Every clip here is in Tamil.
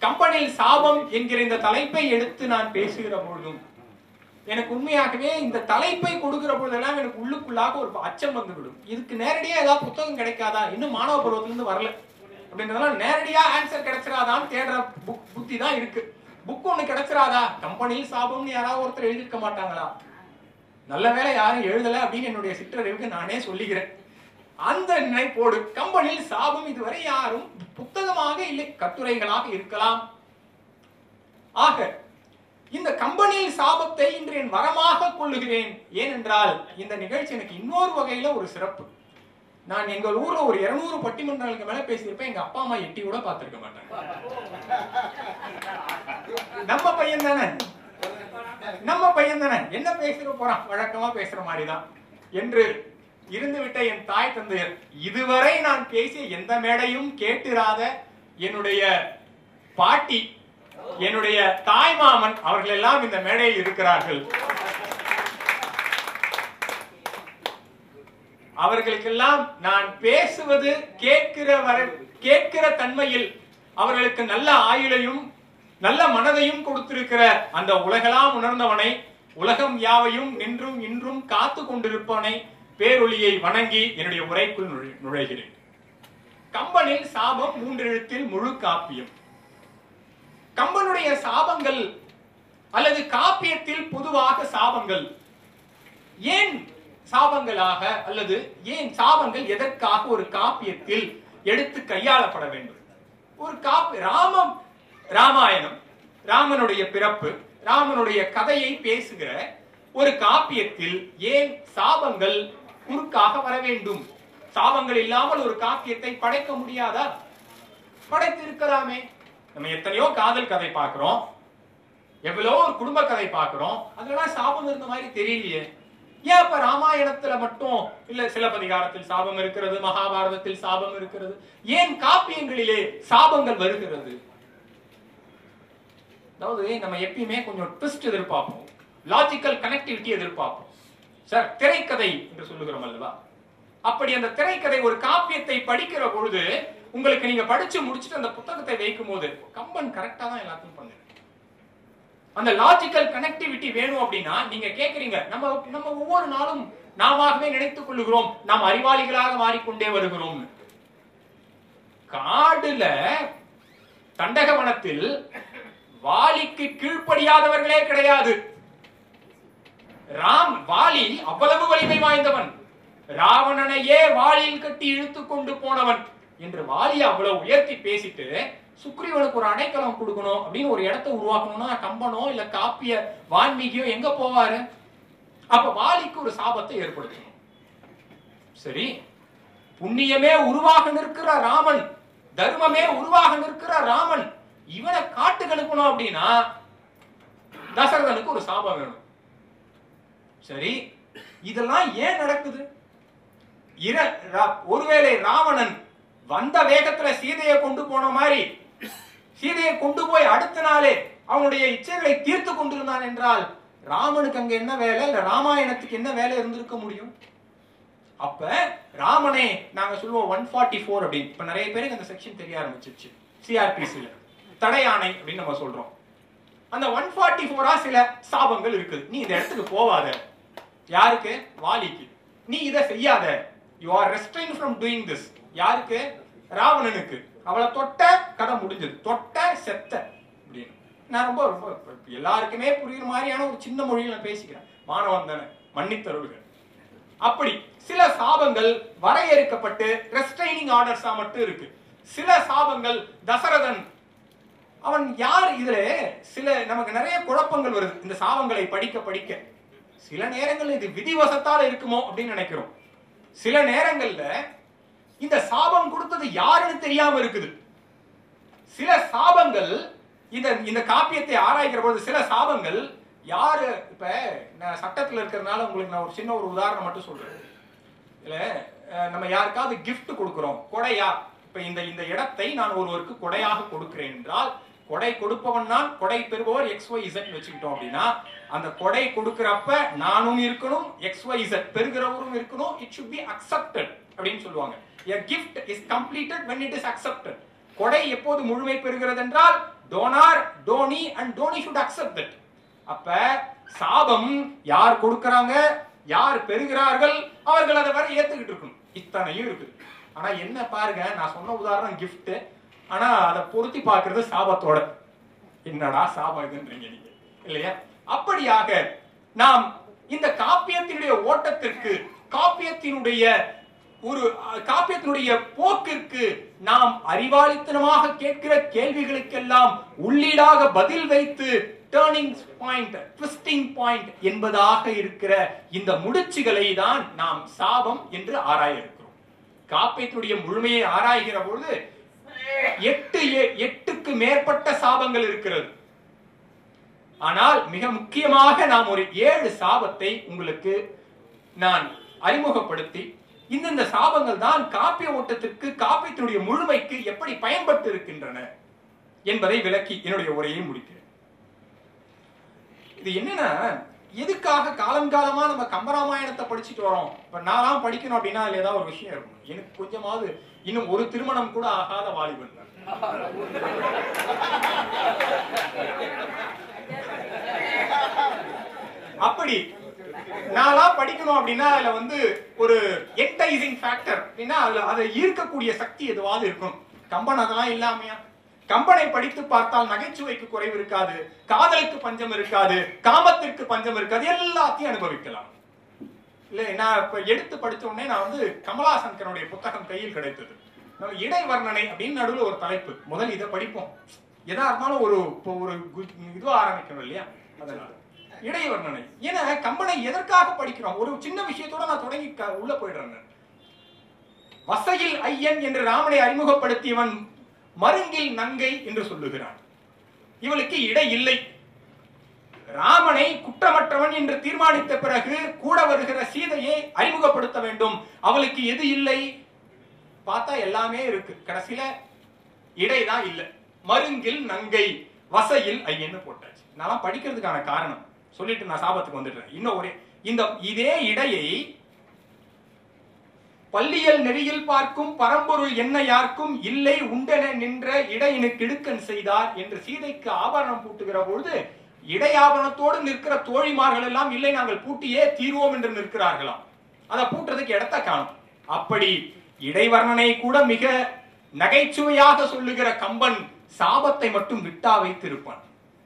கம்பெனியில் சாபம் என்கிற இந்த தலைப்பை எடுத்து நான் பேசுகிற பொழுதும் எனக்கு உண்மையாகவே இந்த தலைப்பை கொடுக்கிற பொழுதெல்லாம் எனக்கு உள்ளுக்குள்ளாக ஒரு அச்சம் வந்துவிடும் இதுக்கு நேரடியா ஏதாவது புத்தகம் கிடைக்காதா இன்னும் மாணவ பருவத்துல இருந்து வரல அப்படின்றதெல்லாம் நேரடியா ஆன்சர் கிடைச்சிராதான்னு தேடுற புக் புத்தி தான் இருக்கு புக் ஒண்ணு கிடைச்சிராதா கம்பெனியில் சாபம்னு யாராவது ஒருத்தர் எழுதியிருக்க மாட்டாங்களா நல்ல வேளை யாரும் எழுதல அப்படின்னு என்னுடைய சிற்றறிவுக்கு நானே சொல்லிக்கிறேன் அந்த நினைப்போடு கம்பெனியில் சாபம் இதுவரை யாரும் புத்தகமாக இல்லை கட்டுரைகளாக இருக்கலாம் ஆக இந்த கம்பெனியில் சாபத்தை இன்று என் வரமாக கொள்ளுகிறேன் ஏனென்றால் இந்த நிகழ்ச்சி எனக்கு இன்னொரு வகையில ஒரு சிறப்பு நான் எங்கள் ஊர்ல ஒரு இருநூறு பட்டிமன்றங்களுக்கு மேல பேசியிருப்பேன் எங்க அப்பா அம்மா எட்டி கூட பார்த்திருக்க மாட்டாங்க நம்ம பையன் தானே நம்ம பையன் தானே என்ன பேசுற போறான் வழக்கமா பேசுற மாதிரிதான் என்று இருந்துவிட்ட என் தாய் தந்தையர் இதுவரை நான் பேசிய எந்த மேடையும் கேட்டிராத என்னுடைய பாட்டி என்னுடைய தாய் மாமன் அவர்கள் எல்லாம் இந்த மேடையில் இருக்கிறார்கள் அவர்களுக்கெல்லாம் நான் பேசுவது கேட்கிற வர கேட்கிற தன்மையில் அவர்களுக்கு நல்ல ஆயுளையும் நல்ல மனதையும் கொடுத்திருக்கிற அந்த உலகெல்லாம் உணர்ந்தவனை உலகம் யாவையும் நின்றும் இன்றும் காத்து கொண்டிருப்பவனை பேரொளியை வணங்கி என்னுடைய உரைக்குள் நுழை- நுழைகிறேன் கம்பனில் சாபம் மூன்றெழுத்தில் முழு காப்பியம் கம்பனுடைய சாபங்கள் அல்லது காப்பியத்தில் பொதுவாக சாபங்கள் ஏன் சாபங்களாக அல்லது ஏன் சாபங்கள் எதற்காக ஒரு காப்பியத்தில் எடுத்து கையாளப்பட வேண்டும் ஒரு காப்பி ராமம் ராமாயணம் ராமனுடைய பிறப்பு ராமனுடைய கதையை பேசுகிற ஒரு காப்பியத்தில் ஏன் சாபங்கள் குறுக்காக வர வேண்டும் சாபங்கள் இல்லாமல் ஒரு காப்பியத்தை படைக்க முடியாதா படைத்திருக்கலாமே நம்ம எத்தனையோ காதல் கதை பார்க்கிறோம் எவ்வளோ ஒரு குடும்ப கதை பார்க்கிறோம் அதெல்லாம் சாபம் இருந்த மாதிரி தெரியலையே ஏன் இப்ப ராமாயணத்துல மட்டும் இல்ல சிலப்பதிகாரத்தில் சாபம் இருக்கிறது மகாபாரதத்தில் சாபம் இருக்கிறது ஏன் காப்பியங்களிலே சாபங்கள் வருகிறது அதாவது நம்ம எப்பயுமே கொஞ்சம் ட்விஸ்ட் எதிர்பார்ப்போம் லாஜிக்கல் கனெக்டிவிட்டி எதிர்பார்ப்போம் சார் திரைக்கதை என்று சொல்லுகிறோம் அல்லவா அப்படி அந்த திரைக்கதை ஒரு காப்பியத்தை படிக்கிற பொழுது உங்களுக்கு நீங்க படிச்சு முடிச்சுட்டு அந்த புத்தகத்தை வைக்கும் போது கம்பன் கரெக்டா தான் எல்லாத்தையும் பண்ணுங்க அந்த லாஜிக்கல் கனெக்டிவிட்டி வேணும் அப்படின்னா நீங்க கேக்குறீங்க நம்ம நம்ம ஒவ்வொரு நாளும் நாமவே நினைத்துக் கொள்ளுகிறோம் நாம் அறிவாளிகளாக மாறிக்கொண்டே வருகிறோம் காடுல தண்டகவனத்தில் வாலிக்கு கீழ்ப்படியாதவர்களே கிடையாது ராம் வாலி அவ்வளவு வலிமை வாய்ந்தவன் ராவணனையே வாளியில் கட்டி இழுத்துக் கொண்டு போனவன் என்று வாலியை அவ்வளவு உயர்த்தி பேசிட்டு சுக்ரீவனுக்கு ஒரு அடைக்கலம் கொடுக்கணும் அப்படின்னு ஒரு இடத்தை உருவாக்கணும்னா கம்பனோ இல்ல காப்பிய வான்மீகியோ எங்க போவாரு அப்ப வாலிக்கு ஒரு சாபத்தை ஏற்படுத்தணும் சரி புண்ணியமே உருவாக நிற்கிற ராமன் தர்மமே உருவாக நிற்கிற ராமன் இவனை காட்டுக்கு அனுப்பணும் அப்படின்னா தசரதனுக்கு ஒரு சாபம் வேணும் சரி இதெல்லாம் ஏன் நடக்குது இர ரா- ஒருவேளை ராவணன் வந்த வேகத்துல சீதையை கொண்டு போன மாதிரி சீதையை கொண்டு போய் அடுத்த நாளே அவனுடைய இச்சைகளை தீர்த்து கொண்டிருந்தான் என்றால் ராமனுக்கு அங்க என்ன வேலை இல்ல ராமாயணத்துக்கு என்ன வேலை இருந்திருக்க முடியும் அப்ப ராமனே நாங்க சொல்லுவோம் ஒன் ஃபார்ட்டி ஃபோர் அப்படின்னு இப்ப நிறைய பேருக்கு அந்த செக்ஷன் தெரிய ஆரம்பிச்சிருச்சு சிஆர்பிசில தடையாணை அப்படின்னு நம்ம சொல்றோம் அந்த ஒன் ஃபார்ட்டி ஃபோரா சில சாபங்கள் இருக்குது நீ இந்த இடத்துக்கு போவாத யாருக்கு வாலிக்கு நீ இதை செய்யாத you are restrain from doing this யாருக்கு ராவணனுக்கு அவளை தொட்ட கதை முடிஞ்சது தொட்ட செத்த அப்படின்னு நான் ரொம்ப ரொம்ப எல்லாருக்குமே புரியுற மாதிரியான ஒரு சின்ன மொழியில் நான் பேசிக்கிறேன் மாணவன் தானே மன்னித்தருள்கள் அப்படி சில சாபங்கள் வரையறுக்கப்பட்டு ரெஸ்ட்ரைனிங் ஆர்டர்ஸா மட்டும் இருக்கு சில சாபங்கள் தசரதன் அவன் யார் இதுல சில நமக்கு நிறைய குழப்பங்கள் வருது இந்த சாபங்களை படிக்க படிக்க சில நேரங்கள் இது விதிவசத்தால இருக்குமோ அப்படின்னு நினைக்கிறோம் சில நேரங்கள்ல இந்த சாபம் கொடுத்தது யாருன்னு தெரியாம இருக்குது சில சாபங்கள் இந்த இந்த காப்பியத்தை ஆராய்கிற பொழுது சில சாபங்கள் யாரு இப்ப நான் சட்டத்துல இருக்கிறதுனால உங்களுக்கு நான் ஒரு சின்ன ஒரு உதாரணம் மட்டும் சொல்றேன் இல்ல அஹ், நம்ம யாருக்காவது gift கொடுக்கிறோம் கொடையா இப்ப இந்த இந்த இடத்தை நான் ஒருவருக்கு கொடையாக கொடுக்கிறேன் என்றால் கொடை கொடுப்பவன் நான் கொடை பெறுபவர் எக்ஸ் ஒய் இசட் வச்சுக்கிட்டோம் அப்படின்னா அந்த கொடை கொடுக்கிறப்ப நானும் இருக்கணும் எக்ஸ் ஒய் இசட் பெறுகிறவரும் இருக்கணும் இட் should be accepted அப்படின்னு சொல்லுவாங்க a gift is completed when it is accepted கொடை எப்போது முழுமை பெறுகிறது என்றால் donor donee and donee should accept that அப்ப சாபம் யார் கொடுக்கறாங்க யார் பெறுகிறார்கள் அவர்கள் அதை வரை ஏத்துக்கிட்டு இருக்கணும் இத்தனையும் இருக்குது ஆனா என்ன பாருங்க நான் சொன்ன உதாரணம் gift ஆனா அதை பொருத்தி பார்க்கிறது சாபத்தோட என்னடா சாபம் இதுன்றீங்க நீங்க இல்லையா அப்படியாக நாம் இந்த காப்பியத்தினுடைய ஓட்டத்திற்கு காப்பியத்தினுடைய ஒரு அஹ், காப்பியத்தினுடைய போக்கிற்கு நாம் அறிவாளித்தனமாக கேட்கிற கேள்விகளுக்கெல்லாம் உள்ளீடாக பதில் வைத்து டேர்னிங் பாயிண்ட் ட்விஸ்டிங் பாயிண்ட் என்பதாக இருக்கிற இந்த முடிச்சுகளை தான் நாம் சாபம் என்று ஆராய இருக்கிறோம் காப்பியத்தினுடைய முழுமையை ஆராய்கிற பொழுது எட்டு எ- எட்டுக்கு மேற்பட்ட சாபங்கள் இருக்கிறது ஆனால் மிக முக்கியமாக நாம் ஒரு ஏழு சாபத்தை உங்களுக்கு நான் அறிமுகப்படுத்தி இந்தந்த சாபங்கள் தான் காப்பிய ஓட்டத்திற்கு காப்பியத்தினுடைய முழுமைக்கு எப்படி பயன்பட்டு இருக்கின்றன என்பதை விளக்கி என்னுடைய உரையை முடிக்கிறேன் இது என்னன்னா எதுக்காக காலங்காலமா நம்ம கம்பராமாயணத்தை படிச்சுட்டு வரோம் இப்ப நான்லாம் படிக்கணும் அப்படின்னா அதுல ஏதாவது ஒரு விஷயம் இருக்கும் எனக்கு கொஞ்சமாவது இன்னும் ஒரு திருமணம் கூட ஆகாத வாலிபன் நான். அப்படி நான்லாம் படிக்கணும் அப்படின்னா அதுல வந்து ஒரு என்டைசிங் ஃபேக்டர் அப்படின்னா அதுல அதை ஈர்க்கக்கூடிய சக்தி எதுவாவது இருக்கும் கம்பன் அதெல்லாம் இல்லாமையா கம்பனை படித்து பார்த்தால் நகைச்சுவைக்கு குறைவு இருக்காது காதலுக்கு பஞ்சம் இருக்காது காமத்திற்கு பஞ்சம் இருக்காது எல்லாத்தையும் அனுபவிக்கலாம் இல்ல நான் இப்ப எடுத்து படிச்ச உடனே நான் வந்து கமலாசங்கரனுடைய புத்தகம் கையில் கிடைத்தது நம்ம இடை வர்ணனை அப்படின்னு நடுவுல ஒரு தலைப்பு முதல் இதை படிப்போம் எதா இருந்தாலும் ஒரு இப்போ ஒரு கு- இது ஆரம்பிக்கணும் இல்லையா அதனால இடை வர்ணனை ஏன்னா கம்பனை எதற்காக படிக்கிறோம் ஒரு சின்ன விஷயத்தோட நான் தொடங்கி க- உள்ள போயிடுறேன் நான். வசையில் ஐயன் என்று ராமனை அறிமுகப்படுத்தியவன் மருங்கில் நங்கை என்று சொல்லுகிறான் இவளுக்கு இடை இல்லை ராமனை குற்றமற்றவன் என்று தீர்மானித்த பிறகு கூட வருகிற சீதையை அறிமுகப்படுத்த வேண்டும் அவளுக்கு எது இல்லை பார்த்தா எல்லாமே இருக்கு கடைசியில இடைதான் இல்ல மருங்கில் நங்கை வசையில் ஐயன்னு போட்டாச்சு நான் படிக்கிறதுக்கான காரணம் சொல்லிட்டு நான் சாபத்துக்கு வந்துடுறேன் இன்னும் ஒரே இந்த இதே இடையை பள்ளியல் நெறியில் பார்க்கும் பரம்பொருள் என்ன யாருக்கும் இல்லை உண்டென நின்ற இடையினுக்கு இடுக்கன் செய்தார் என்று சீதைக்கு ஆபரணம் பூட்டுகிற பொழுது இடை ஆபரணத்தோடு நிற்கிற தோழிமார்கள் எல்லாம் இல்லை நாங்கள் பூட்டியே தீர்வோம் என்று நிற்கிறார்களாம் அதை பூட்டுறதுக்கு இடத்த காணும் அப்படி இடைவர்ணனை கூட மிக நகைச்சுவையாக சொல்லுகிற கம்பன் சாபத்தை மட்டும் விட்டா வைத்திருப்பான்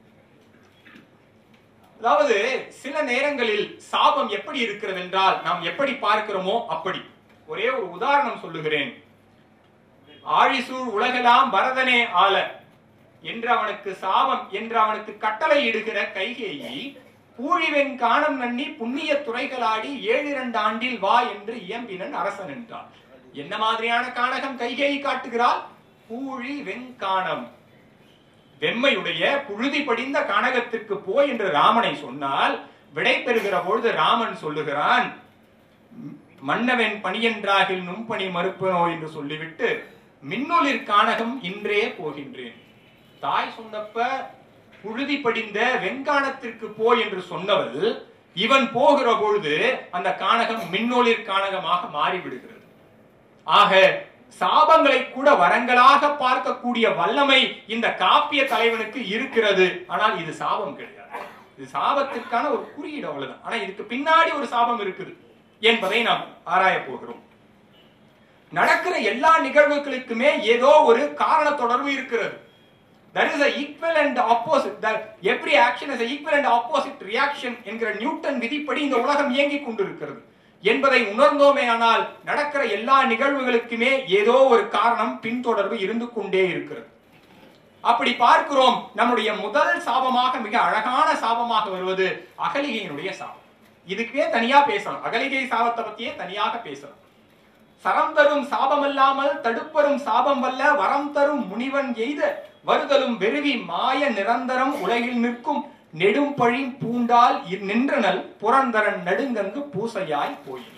அதாவது சில நேரங்களில் சாபம் எப்படி இருக்கிறது என்றால் நாம் எப்படி பார்க்கிறோமோ அப்படி ஒரே ஒரு உதாரணம் சொல்லுகிறேன் ஆழிசூழ் உலகெல்லாம் பரதனே ஆள என்று அவனுக்கு சாபம் என்று அவனுக்கு கட்டளை இடுகிற கைகேயி பூழிவெண் காணம் நன்னி புண்ணிய துறைகளாடி ஏழிரண்டு ஆண்டில் வா என்று இயம்பினன் அரசன் என்றான் என்ன மாதிரியான காணகம் கைகேயி காட்டுகிறாள் பூழி வெண்காணம் வெம்மையுடைய புழுதி படிந்த கானகத்திற்கு போய் என்று ராமனை சொன்னால் விடை பெறுகிற பொழுது ராமன் சொல்லுகிறான் மன்னவன் பணியென்றாகில் நும்பணி மறுப்பனோ என்று சொல்லிவிட்டு மின்னொலிற் கானகம் இன்றே போகின்றேன் தாய் சொன்னப்ப புழுதி படிந்த வெண்கானத்திற்கு போ என்று சொன்னவள் இவன் போகிற பொழுது அந்த கானகம் மின்னொலிற் கானகமாக மாறிவிடுகிறது ஆக சாபங்களை கூட வரங்களாக பார்க்கக்கூடிய வல்லமை இந்த காப்பிய தலைவனுக்கு இருக்கிறது ஆனால் இது சாபம் கிடையாது இது சாபத்திற்கான ஒரு குறியீடு அவ்வளவுதான் ஆனா இதுக்கு பின்னாடி ஒரு சாபம் இருக்குது என்பதை நாம் ஆராய போகிறோம் நடக்கிற எல்லா நிகழ்வுகளுக்குமே ஏதோ ஒரு காரண தொடர்பு இருக்கிறது there is a equal and opposite that every action is a equal and opposite reaction என்கிற நியூட்டன் விதிப்படி இந்த உலகம் இயங்கிக் கொண்டிருக்கிறது என்பதை உணர்ந்தோமே ஆனால் நடக்கிற எல்லா நிகழ்வுகளுக்குமே ஏதோ ஒரு காரணம் பின்தொடர்பு இருந்து கொண்டே இருக்கிறது அப்படி பார்க்கிறோம் நம்முடைய முதல் சாபமாக மிக அழகான சாபமாக வருவது அகலிகையினுடைய சாபம் இதுக்கே தனியா பேசலாம் அகலிகை சாபத்தை பத்தியே தனியாக பேசலாம் சரம் தரும் சாபமல்லாமல் தடுப்பரும் சாபம் வல்ல வரம் தரும் முனிவன் எய்த வருதலும் வெறுவி மாய நிரந்தரம் உலகில் நிற்கும் நெடும் பழி பூண்டால் இ- நின்றனல் புறந்தரன் நடுங்கங்கு பூசையாய் போயின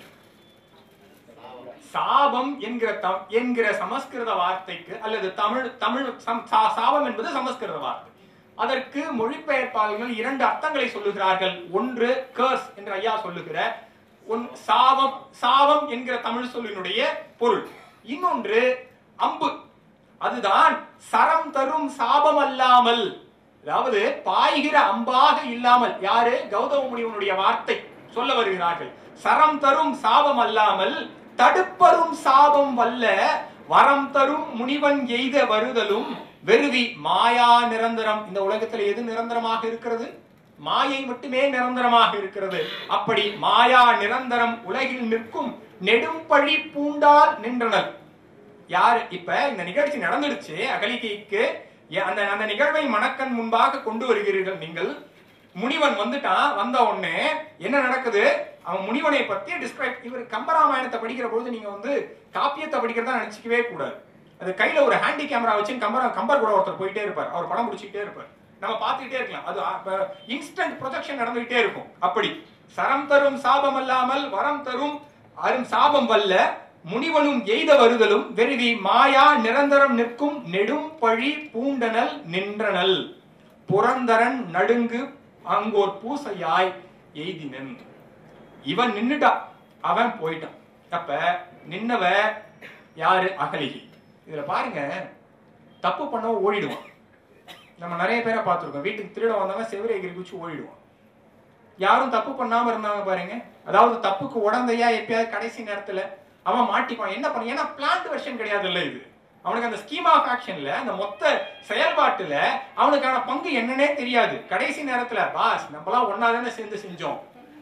சாபம் என்கிற தம்- என்கிற சமஸ்கிருத வார்த்தைக்கு அல்லது தமிழ் தமிழ் சம்- சா- சாபம் என்பது சமஸ்கிருத வார்த்தை அதற்கு மொழிபெயர்ப்பாளர்கள் இரண்டு அர்த்தங்களை சொல்லுகிறார்கள் ஒன்று கர்ஸ் என்று ஐயா சொல்லுகிற ஒன் சாபம் சாபம் என்கிற தமிழ் சொல்லினுடைய பொருள் இன்னொன்று அம்பு அதுதான் சரம் தரும் சாபம் அல்லாமல் அதாவது பாய்கிற அம்பாக இல்லாமல் யாரு கௌதம முனிவனுடைய வார்த்தை சொல்ல வருகிறார்கள் சரம் தரும் சாபம் அல்லாமல் தடுப்பரும் சாபம் வல்ல வரம் தரும் முனிவன் எய்த வருதலும் வெறுவி மாயா நிரந்தரம் இந்த உலகத்தில் எது நிரந்தரமாக இருக்கிறது மாயை மட்டுமே நிரந்தரமாக இருக்கிறது அப்படி மாயா நிரந்தரம் உலகில் நிற்கும் நெடும்பழி பூண்டால் நின்றனர் யாரு இப்ப இந்த நிகழ்ச்சி நடந்துடுச்சு அகலிகைக்கு ஏ- அந்த அந்த நிகழ்வை மணக்கண் முன்பாக கொண்டு வருகிறீர்கள் நீங்கள் முனிவன் வந்துட்டான் வந்த உடனே என்ன நடக்குது அவன் முனிவனை பத்தி டிஸ்கிரைப் இவர் கம்பராமாயணத்தை படிக்கிற பொழுது நீங்க வந்து காப்பியத்தை படிக்கிறதா நினைச்சிக்கவே கூடாது அது கையில ஒரு ஹேண்டி கேமரா வச்சு கம்பரா கம்பர் கூட ஒருத்தர் போயிட்டே இருப்பார் அவர் படம் பிடிச்சிக்கிட்டே இருப்பார் நம்ம பார்த்துக்கிட்டே இருக்கலாம் அது இன்ஸ்டன்ட் ப்ரொஜெக்ஷன் நடந்துகிட்டே இருக்கும் அப்படி சரம் தரும் சாபம் அல்லாமல் வரம் தரும் அரும் சாபம் வல்ல முனிவனும் எய்த வருதலும் வெறுவி மாயா நிரந்தரம் நிற்கும் நெடும் பழி பூண்டனல் நின்றனல் புரந்தரன் நடுங்கு அங்கோர் பூசையாய் எய்தினன் இவன் நின்னுட்டான் அவன் போயிட்டான் அப்ப நின்னவ யாரு அகலிகை இதுல பாருங்க தப்பு பண்ணவன் ஓடிடுவான் நம்ம நிறைய பேரை பார்த்திருக்கோம் வீட்டுக்கு திருட வந்தவன் செவிரை எகிரி குச்சி ஓடிடுவான் யாரும் தப்பு பண்ணாம இருந்தாங்க பாருங்க அதாவது தப்புக்கு உடந்தையா எப்பயாவது கடைசி நேரத்துல அவன் மாட்டிப்பான் என்ன பண்ண ஏன்னா பிளான்ட் வெர்ஷன் கிடையாது இல்ல இது அவனுக்கு அந்த ஸ்கீம் ஆஃப் ஆக்ஷன்ல அந்த மொத்த செயல்பாட்டுல அவனுக்கான பங்கு என்னன்னே தெரியாது கடைசி நேரத்துல பாஸ் நம்மளாம் ஒன்னா தானே சேர்ந்து செஞ்சோம்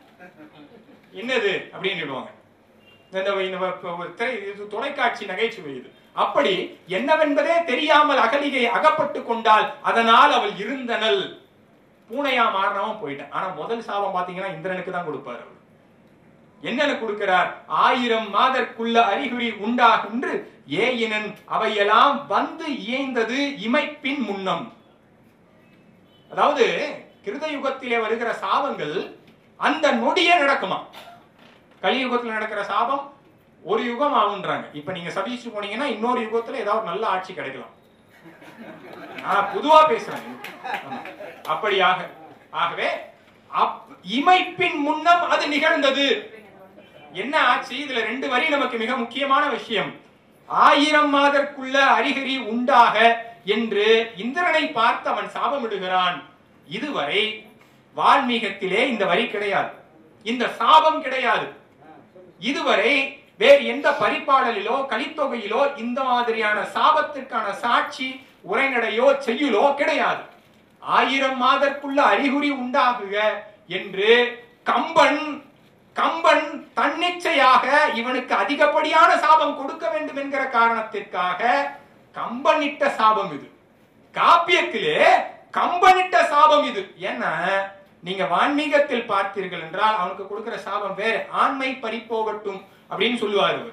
என்னது அப்படின்னு சொல்லுவாங்க இந்த இந்த வ- வ- திரை- இது தொலைக்காட்சி நகைச்சுவை இது அப்படி என்னவென்பதே தெரியாமல் அகலிகை அகப்பட்டு கொண்டால் அதனால் அவள் இருந்தனள் பூனையா மாறினவன் போயிட்டான் ஆனா முதல் சாபம் பாத்தீங்கன்னா இந்திரனுக்கு தான் கொடுப்பாரு அவர் என்னன்னு கொடுக்கிறார் ஆயிரம் மாதற்குள்ள அறிகுறி உண்டாகுன்று ஏயினன் அவையெல்லாம் வந்து இயைந்தது இமைப்பின் முன்னம் அதாவது கிருத யுகத்திலே வருகிற சாபங்கள் அந்த நொடியே நடக்குமா கலியுகத்துல நடக்கிற சாபம் ஒரு யுகம் ஆகுன்றாங்க இப்ப நீங்க சபிச்சு போனீங்கன்னா இன்னொரு யுகத்துல ஏதாவது நல்ல ஆட்சி கிடைக்கலாம் நான் பொதுவா பேசுறேன் ஆமா. அப்படியாக ஆகவே அப்- இமைப்பின் முன்னம் அது நிகழ்ந்தது என்ன ஆச்சு இதுல ரெண்டு வரி நமக்கு மிக முக்கியமான விஷயம் ஆயிரம் மாதற்குள்ள அறிகுறி உண்டாக என்று இந்திரனை பார்த்து அவன் சாபமிடுகிறான் இதுவரை வால்மீகத்திலே இந்த வரி கிடையாது இந்த சாபம் கிடையாது இதுவரை வேறு எந்த பரிபாடலிலோ கலித்தொகையிலோ இந்த மாதிரியான சாபத்திற்கான சாட்சி உரைநடையோ செய்யுளோ கிடையாது ஆயிரம் மாதற்குள்ள அறிகுறி உண்டாகுக என்று கம்பன் கம்பன் தன்னிச்சையாக இவனுக்கு அதிகப்படியான சாபம் கொடுக்க வேண்டும் என்கிற காரணத்திற்காக கம்பனிட்ட சாபம் இது காப்பியத்திலே கம்பனிட்ட சாபம் இது ஏன்னா நீங்க வான்மீகத்தில் பார்த்தீர்கள் என்றால் அவனுக்கு கொடுக்கிற சாபம் வேற ஆண்மை பறிப்போகட்டும் அப்படின்னு சொல்லுவார் அவர்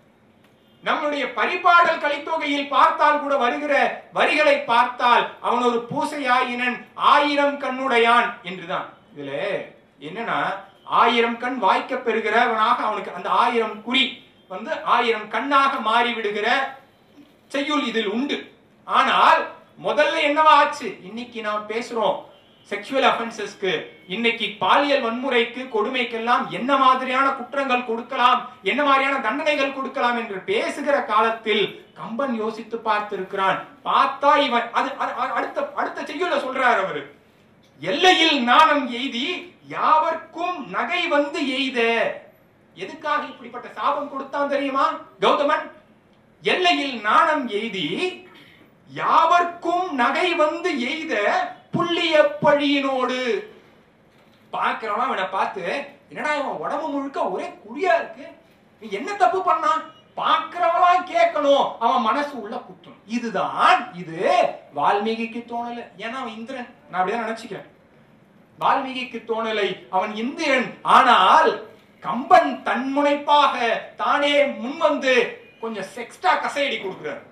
நம்முடைய பரிபாடல் கலித்தொகையில் பார்த்தால் கூட வருகிற வரிகளை பார்த்தால் அவன் ஒரு பூசையாயினன் ஆயிரம் கண்ணுடையான் என்றுதான் இதுல என்னன்னா ஆயிரம் கண் வாய்க்க பெறுகிறவனாக அவனுக்கு அந்த ஆயிரம் குறி வந்து ஆயிரம் கண்ணாக மாறி விடுகிற செய்யுள் இதில் உண்டு ஆனால் முதல்ல என்னவா ஆச்சு இன்னைக்கு நாம் பேசுறோம் செக்ஷுவல் அஃபென்சஸ்க்கு இன்னைக்கு பாலியல் வன்முறைக்கு கொடுமைக்கெல்லாம் என்ன மாதிரியான குற்றங்கள் கொடுக்கலாம் என்ன மாதிரியான தண்டனைகள் கொடுக்கலாம் என்று பேசுகிற காலத்தில் கம்பன் யோசித்து பார்த்திருக்கிறான் பார்த்தா இவன் அது அது- அது- அடுத்த அடுத்த செய்யுள்ள சொல்றார் அவரு எல்லையில் நாணம் எய்தி யாவர்க்கும் நகை வந்து எய்த எதுக்காக இப்படிப்பட்ட சாபம் கொடுத்தான் தெரியுமா கௌதமன் எல்லையில் நாணம் எய்தி யாவர்க்கும் நகை வந்து எய்த புள்ளிய பழியினோடு பார்க்கிறவன் அவனை பார்த்து என்னடா இவன் உடம்பு முழுக்க ஒரே குழியா இருக்கு இவன் என்ன தப்பு பண்ணான் பார்க்கிறவெல்லாம் கேட்கணும் அவன் மனசு உள்ள குத்தும் இதுதான் இது வால்மீகிக்கு தோணல ஏன்னா அவன் இந்திரன் நான் அப்படிதான் நினைச்சுக்கிறேன் வால்மீகிக்கு தோணலை அவன் இந்திரன் ஆனால் கம்பன் தன்முனைப்பாக தானே முன்வந்து கொஞ்சம் செக்ஸ்டா கசையடி கொடுக்கிறார்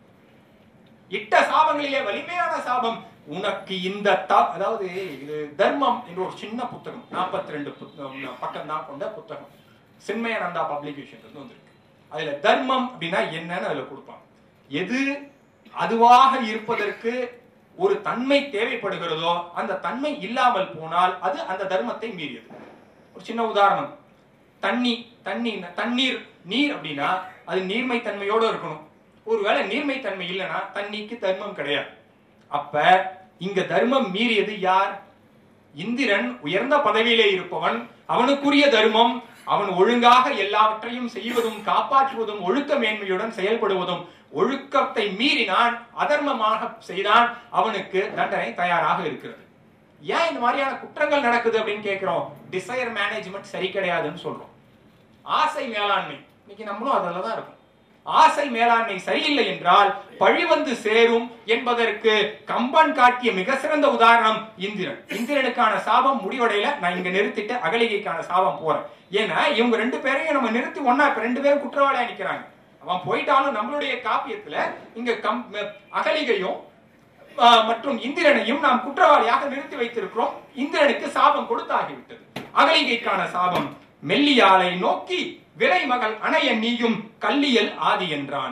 இட்ட சாபங்களிலே வலிமையான சாபம் உனக்கு இந்த த- அதாவது இது தர்மம் என்ற ஒரு சின்ன புத்தகம் 42 ரெண்டு பக்கம் தான் கொண்ட புத்தகம் சின்மயானந்தா பப்ளிகேஷன் இருந்து வந்திருக்கு அதுல தர்மம் அப்படின்னா என்னன்னு அதுல கொடுப்பான் எது அதுவாக இருப்பதற்கு ஒரு தன்மை தேவைப்படுகிறதோ அந்த தன்மை இல்லாமல் போனால் அது அந்த தர்மத்தை மீறியது ஒரு சின்ன உதாரணம் தண்ணி தண்ணி தண்ணீர் நீர் அப்படின்னா அது நீர்மை தன்மையோட இருக்கணும் ஒருவேளை நீர்மைத்தன்மை இல்லைன்னா தண்ணிக்கு தர்மம் கிடையாது அப்ப இங்க தர்மம் மீறியது யார் இந்திரன் உயர்ந்த பதவியிலே இருப்பவன் அவனுக்குரிய தர்மம் அவன் ஒழுங்காக எல்லாவற்றையும் செய்வதும் காப்பாற்றுவதும் ஒழுக்க மேன்மையுடன் செயல்படுவதும் ஒழுக்கத்தை மீறினான் அதர்மமாக செய்தான் அவனுக்கு தண்டனை தயாராக இருக்கிறது ஏன் இந்த மாதிரியான குற்றங்கள் நடக்குது அப்படின்னு கேட்கிறோம் டிசைர் மேனேஜ்மெண்ட் சரி கிடையாதுன்னு சொல்றோம் ஆசை மேலாண்மை இன்னைக்கு நம்மளும் அதில் தான் இருக்கும் ஆசை மேலாண்மை சரியில்லை என்றால் பழி வந்து சேரும் என்பதற்கு கம்பன் காட்டிய மிக சிறந்த உதாரணம் இந்திரன் இந்திரனுக்கான சாபம் முடிவடையில நான் இங்க நிறுத்திட்டு அகலிகைக்கான சாபம் போறேன் ஏன்னா இவங்க ரெண்டு பேரையும் நம்ம நிறுத்தி ஒன்னா இப்ப ரெண்டு பேரும் குற்றவாளியா நிக்கிறாங்க அவன் போயிட்டாலும் நம்மளுடைய காப்பியத்துல இங்க கம் அகலிகையும் ஆஹ், மற்றும் இந்திரனையும் நாம் குற்றவாளியாக நிறுத்தி வைத்திருக்கிறோம் இந்திரனுக்கு சாபம் கொடுத்தாகிவிட்டது அகலிகைக்கான சாபம் மெல்லியாலை நோக்கி விலைமகள் அணைய நீயும் கல்லியல் ஆதி என்றான்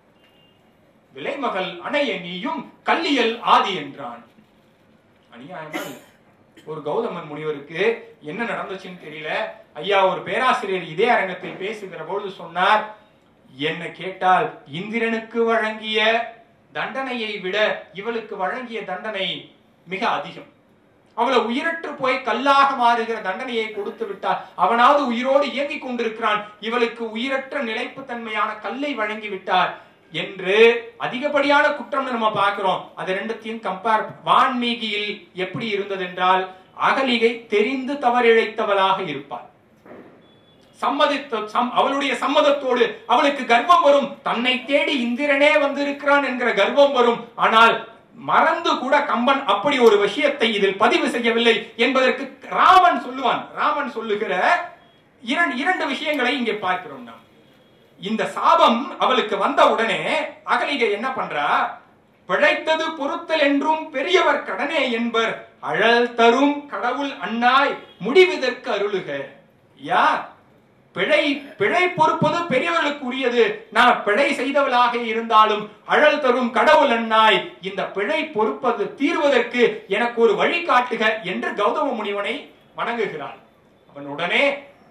விலைமகள் அணைய நீயும் கல்லியல் ஆதி என்றான் அநியாயமா இல்ல ஒரு கௌதமன் முனிவருக்கு என்ன நடந்துச்சுன்னு தெரியல ஐயா ஒரு பேராசிரியர் இதே அரங்கத்தில் பேசுகிற பொழுது சொன்னார் என்ன கேட்டால் இந்திரனுக்கு வழங்கிய தண்டனையை விட இவளுக்கு வழங்கிய தண்டனை மிக அதிகம் அவளை உயிரற்று போய் கல்லாக மாறுகிற தண்டனையை கொடுத்து விட்டால் அவனாவது உயிரோடு இயங்கிக் கொண்டிருக்கிறான் இவளுக்கு உயிரற்ற நிலைப்பு தன்மையான கல்லை வழங்கி விட்டார் என்று அதிகப்படியான குற்றம் நம்ம பார்க்கிறோம் அது ரெண்டுத்தையும் கம்பேர் வான்மீகியில் எப்படி இருந்தது என்றால் அகலிகை தெரிந்து தவறிழைத்தவளாக இருப்பாள் சம்மதித்த சம் அவளுடைய சம்மதத்தோடு அவளுக்கு கர்வம் வரும் தன்னை தேடி இந்திரனே வந்திருக்கிறான் என்கிற கர்வம் வரும் ஆனால் மறந்து கூட கம்பன் அப்படி ஒரு விஷயத்தை இதில் பதிவு செய்யவில்லை என்பதற்கு ராமன் சொல்லுவான் ராமன் சொல்லுகிற இரண்டு இரண்டு விஷயங்களை இங்கே பார்க்கிறோம் நாம் இந்த சாபம் அவளுக்கு வந்த உடனே அகலிகை என்ன பண்றா பிழைத்தது பொறுத்தல் என்றும் பெரியவர் கடனே என்பர் அழல் தரும் கடவுள் அண்ணாய் முடிவதற்கு அருளுக யா பிழை பிழை பொறுப்பது பெரியவர்களுக்கு உரியது நான் பிழை செய்தவளாக இருந்தாலும் அழல் தரும் கடவுள் அண்ணாய் இந்த பிழை பொறுப்பது தீர்வதற்கு எனக்கு ஒரு வழி காட்டுக என்று கௌதம முனிவனை வணங்குகிறாள் அவன் உடனே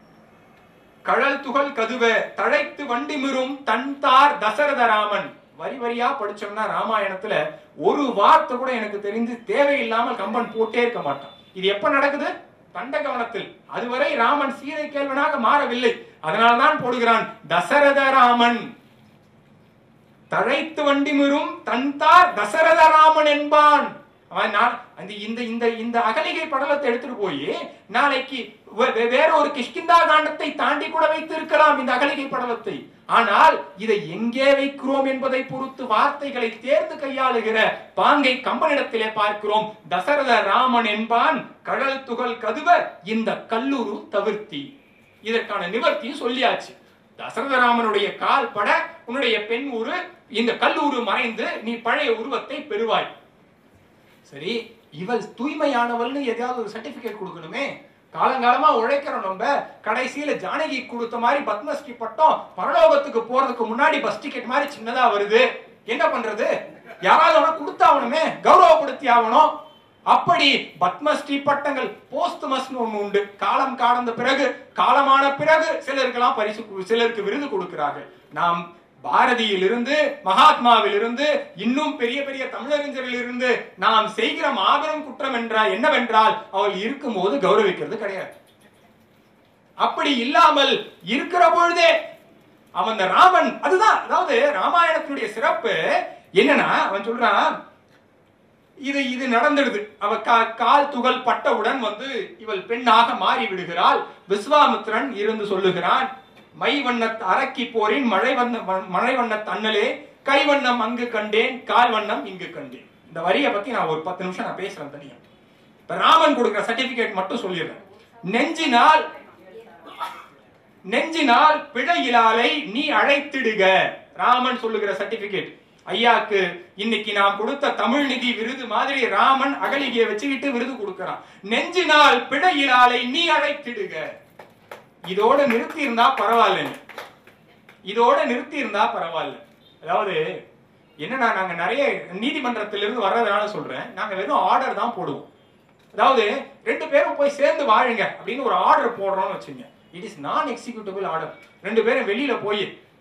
கழல் துகள் கதுவ தழைத்து வண்டிமிரும் தன்தார் தசரத ராமன் வரி வரியா படிச்சோம்னா ராமாயணத்துல ஒரு வார்த்தை கூட எனக்கு தெரிஞ்சு தேவையில்லாமல் கம்பன் போட்டே இருக்க மாட்டான் இது எப்ப நடக்குது தண்டகவனத்தில் அதுவரை ராமன் சீதை கேள்வனாக மாறவில்லை அதனால்தான் போடுகிறான் தசரத ராமன் தழைத்து வண்டிமிரும் தன்தார் தசரத ராமன் என்பான் அவன் நான் அந்த இந்த இந்த இந்த அகலிகை படலத்தை எடுத்துட்டு போய் நாளைக்கு வே- வே- வேற ஒரு கிஷ்கிந்தா காண்டத்தை தாண்டி கூட வைத்திருக்கலாம் இந்த அகலிகை படலத்தை ஆனால் இதை எங்கே வைக்கிறோம் என்பதை பொறுத்து வார்த்தைகளை தேர்ந்து கையாளுகிற பாங்கை கம்பனிடத்திலே பார்க்கிறோம் தசரத ராமன் என்பான் கடல் துகள் கதுவ இந்த கல்லூரு தவிர்த்தி இதற்கான நிவர்த்தியும் சொல்லியாச்சு தசரதராமனுடைய கால் பட உன்னுடைய பெண் ஊரு இந்த கல்லூரு மறைந்து நீ பழைய உருவத்தை பெறுவாய் சரி இவள் தூய்மையானவள்னு எதையாவது ஒரு சர்டிபிகேட் கொடுக்கணுமே காலங்காலமா உழைக்கிறோம் நம்ம கடைசியில ஜானகி கொடுத்த மாதிரி பத்மஸ்ரீ பட்டம் பரலோகத்துக்கு போறதுக்கு முன்னாடி பஸ் டிக்கெட் மாதிரி சின்னதா வருது என்ன பண்றது யாராவது உனக்கு கொடுத்தாகணுமே கௌரவப்படுத்தி ஆகணும் அப்படி பத்மஸ்ரீ பட்டங்கள் போஸ்துமஸ்னு ஒண்ணு உண்டு காலம் கடந்த பிறகு காலமான பிறகு சிலருக்கெல்லாம் பரிசு கு- சிலருக்கு விருது கொடுக்கிறார்கள் நாம் பாரதியிலிருந்து மகாத்மாவிலிருந்து இன்னும் பெரிய பெரிய தமிழறிஞரிலிருந்து நாம் செய்கிற மாபெரும் குற்றம் என்றால் என்னவென்றால் அவள் இருக்கும்போது கௌரவிக்கிறது கிடையாது அப்படி இல்லாமல் இருக்கிற பொழுதே அவன் இந்த ராமன் அதுதான் அதாவது ராமாயணத்தினுடைய சிறப்பு என்னன்னா அவன் சொல்றான் இது இது நடந்துடுது அவ கா- கால் துகள் பட்டவுடன் வந்து இவள் பெண்ணாக மாறி விடுகிறாள் விஸ்வாமித்திரன் இருந்து சொல்லுகிறான் மை வண்ணத் அரக்கி போரின் மழை வண்ண வ- மழை வண்ணத் அண்ணலே கை வண்ணம் அங்கு கண்டேன் கால் வண்ணம் இங்கு கண்டேன் இந்த வரியை பத்தி நான் ஒரு பத்து நிமிஷம் நான் பேசுறேன் தனியா இப்ப ராமன் கொடுக்கிற சர்டிபிகேட் மட்டும் சொல்லிடுறேன் நெஞ்சினால் நெஞ்சினால் பிழையிலாலை நீ அழைத்திடுக ராமன் சொல்லுகிற சர்டிபிகேட் ஐயாக்கு இன்னைக்கு நாம் கொடுத்த தமிழ் நிதி விருது மாதிரி ராமன் அகலிகையை வச்சுக்கிட்டு விருது கொடுக்கிறான் நெஞ்சினால் பிழையிலாலை நீ அழைத்திடுக இதோட நிறுத்தி இருந்தா பரவாயில்ல இதோட நிறுத்தி இருந்தா பரவாயில்ல அதாவது என்னன்னா நாங்க நிறைய நீதிமன்றத்திலிருந்து வர்றதுனால சொல்றேன் நாங்க வெறும் ஆர்டர் தான் போடுவோம் அதாவது ரெண்டு பேரும் போய் சேர்ந்து வாழுங்க அப்படின்னு ஒரு ஆர்டர் போடுறோம்னு வச்சுங்க it is non executable order ரெண்டு பேரும் வெளியில போய்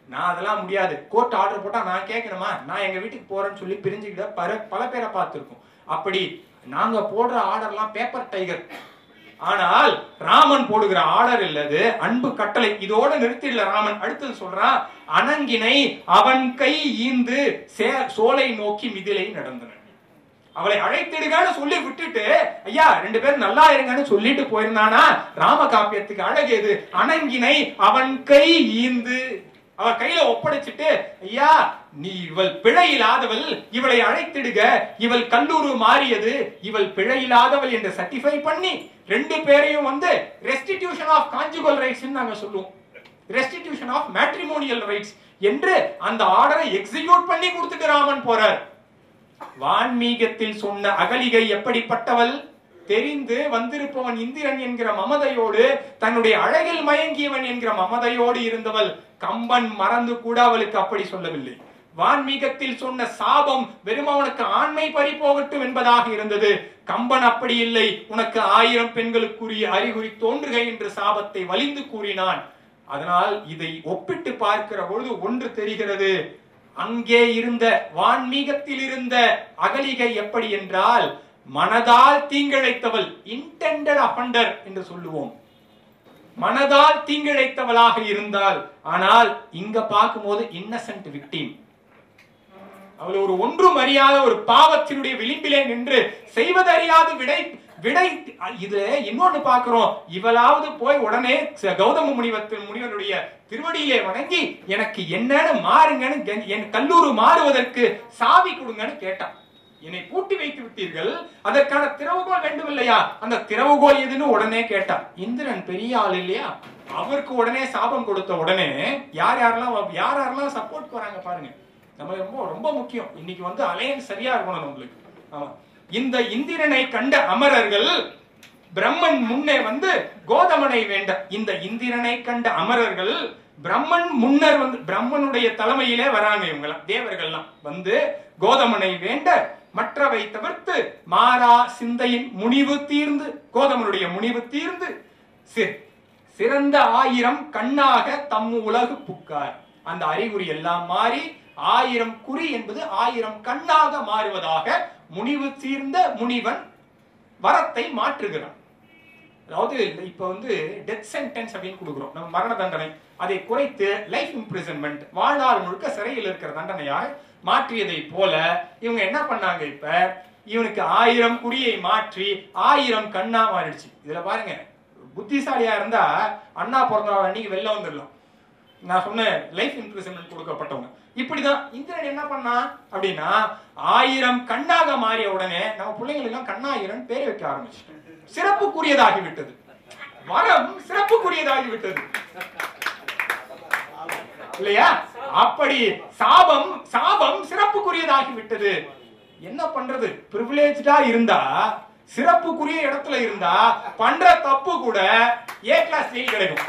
நான் அதெல்லாம் முடியாது கோர்ட் ஆர்டர் போட்டா நான் கேட்கணுமா நான் எங்க வீட்டுக்கு போறேன்னு சொல்லி பிரிஞ்சுக்கிட்ட பல பல பேரை பார்த்திருக்கோம் அப்படி நாங்க போடுற ஆர்டர்லாம் பேப்பர் டைகர் ஆனால் ராமன் போடுகிற ஆர்டர் இல்லது அன்பு கட்டளை இதோட நிறுத்திடல ராமன் அடுத்தது சொல்றான் அனங்கினை அவன் கை ஈந்து சே- சோலை நோக்கி மிதிலை நடந்தன அவளை அழைத்திடுங்கன்னு சொல்லி விட்டுட்டு ஐயா ரெண்டு பேரும் நல்லா இருங்கன்னு சொல்லிட்டு போயிருந்தானா ராம காப்பியத்துக்கு அழகு எது அனங்கினை அவன் கை ஈந்து அவ கையில ஒப்படைச்சிட்டு ஐயா நீ இவள் பிழையில்லாதவள் இவளை அழைத்திடுக இவள் கல்லூரு மாறியது இவள் பிழையில்லாதவள் என்று சர்டிஃபை பண்ணி ரெண்டு பேரையும் வந்து ரெஸ்டிடியூஷன் ஆஃப் கான்ஜுகல் ரைட்ஸ் நாங்க சொல்லுவோம் ரெஸ்டிடியூஷன் ஆஃப் மேட்ரிமோனியல் ரைட்ஸ் என்று அந்த ஆர்டரை எக்ஸிக்யூட் பண்ணி கொடுத்துட்டு ராமன் போறார் வான்மீகத்தில் சொன்ன அகலிகை எப்படிப்பட்டவள் தெரிந்து வந்திருப்பவன் இந்திரன் என்கிற மமதையோடு தன்னுடைய அழகில் மயங்கியவன் என்கிற மமதையோடு இருந்தவள் கம்பன் மறந்து கூட அவளுக்கு அப்படி சொல்லவில்லை வான்மீகத்தில் சொன்ன சாபம் வெறும் அவனுக்கு ஆண்மை பறி போகட்டும் என்பதாக இருந்தது கம்பன் அப்படி இல்லை உனக்கு ஆயிரம் பெண்களுக்குரிய அறிகுறி தோன்றுக என்று சாபத்தை வலிந்து கூறினான் அதனால் இதை ஒப்பிட்டு பார்க்கிற பொழுது ஒன்று தெரிகிறது அங்கே இருந்த வான்மீகத்தில் இருந்த அகலிகை எப்படி என்றால் மனதால் தீங்கிழைத்தவள் இன்டெண்டட் அஃபண்டர் என்று சொல்லுவோம் மனதால் தீங்கிழைத்தவளாக இருந்தால் ஆனால் இங்க பார்க்கும்போது இன்னசென்ட் விக்டீம் அவள் ஒரு ஒன்றும் அறியாத ஒரு பாவத்தினுடைய விளிம்பிலே நின்று செய்வதறியாது விடை விடை இது இன்னொன்னு பார்க்கிறோம் இவளாவது போய் உடனே ச- கௌதம முனிவத்தின் முனிவருடைய திருவடியிலே வணங்கி எனக்கு என்னன்னு மாறுங்கன்னு கெ- என் கல்லூரு மாறுவதற்கு சாவி கொடுங்கன்னு கேட்டான் என்னை பூட்டி வைத்து விட்டீர்கள் அதற்கான திறவுகோல் வேண்டும் இல்லையா அந்த திறவுகோல் எதுன்னு உடனே கேட்டான் இந்திரன் பெரிய ஆள் இல்லையா அவருக்கு உடனே சாபம் கொடுத்த உடனே யார் யாரெல்லாம் யார் யாரெல்லாம் சப்போர்ட் வராங்க பாருங்க நம்ம ரொம்ப ரொம்ப முக்கியம் இன்னைக்கு வந்து அலையன்ஸ் சரியா இருக்கணும் நம்மளுக்கு ஆமா இந்த இந்திரனை கண்ட அமரர்கள் பிரம்மன் முன்னே வந்து கோதமனை வேண்ட இந்த இந்திரனை கண்ட அமரர்கள் பிரம்மன் முன்னர் வந்து பிரம்மனுடைய தலைமையிலே வராங்க இவங்கெல்லாம் தேவர்கள்லாம் வந்து கோதமனை வேண்ட மற்றவை தவிர்த்து மாறா சிந்தையின் முனிவு தீர்ந்து கோதமனுடைய முனிவு தீர்ந்து சி- சிறந்த ஆயிரம் கண்ணாக தம் உலகு புக்கார் அந்த அறிகுறி எல்லாம் மாறி ஆயிரம் குறி என்பது ஆயிரம் கண்ணாக மாறுவதாக முனிவு தீர்ந்த முனிவன் வரத்தை மாற்றுகிறான் அதாவது இப்ப வந்து டெத் சென்டென்ஸ் அப்படின்னு கொடுக்குறோம் நம்ம மரண தண்டனை அதை குறைத்து லைஃப் இம்ப்ரிசன்மெண்ட் வாழ்நாள் முழுக்க சிறையில் இருக்கிற தண்டனையாக மாற்றியதை போல இவங்க என்ன பண்ணாங்க இப்ப இவனுக்கு ஆயிரம் குறியை மாற்றி ஆயிரம் கண்ணா மாறிடுச்சு இதுல பாருங்க புத்திசாலியா இருந்தா அண்ணா பிறந்த நாள் அன்னைக்கு வெளில வந்துடலாம் நான் சொன்னேன் லைஃப் இம்ப்ரிசன்மெண்ட் கொடுக்கப்பட்டவங்க இப்படிதான் இந்திரன் என்ன பண்ணான் அப்படின்னா ஆயிரம் கண்ணாக மாறிய உடனே நம்ம பிள்ளைங்களுக்கு எல்லாம் கண்ணாயிரம் பேர் வைக்க ஆரம்பிச்சிட்டோம் சிறப்புக்குரியதாகி விட்டது வரம் சிறப்புக்குரியதாகி விட்டது இல்லையா அப்படி சாபம் சாபம் சிறப்புக்குரியதாகி விட்டது என்ன பண்றது பிரிவிலேஜா இருந்தா சிறப்புக்குரிய இடத்துல இருந்தா பண்ற தப்பு கூட ஏ கிளாஸ் ஃபெயில் கிடைக்கும்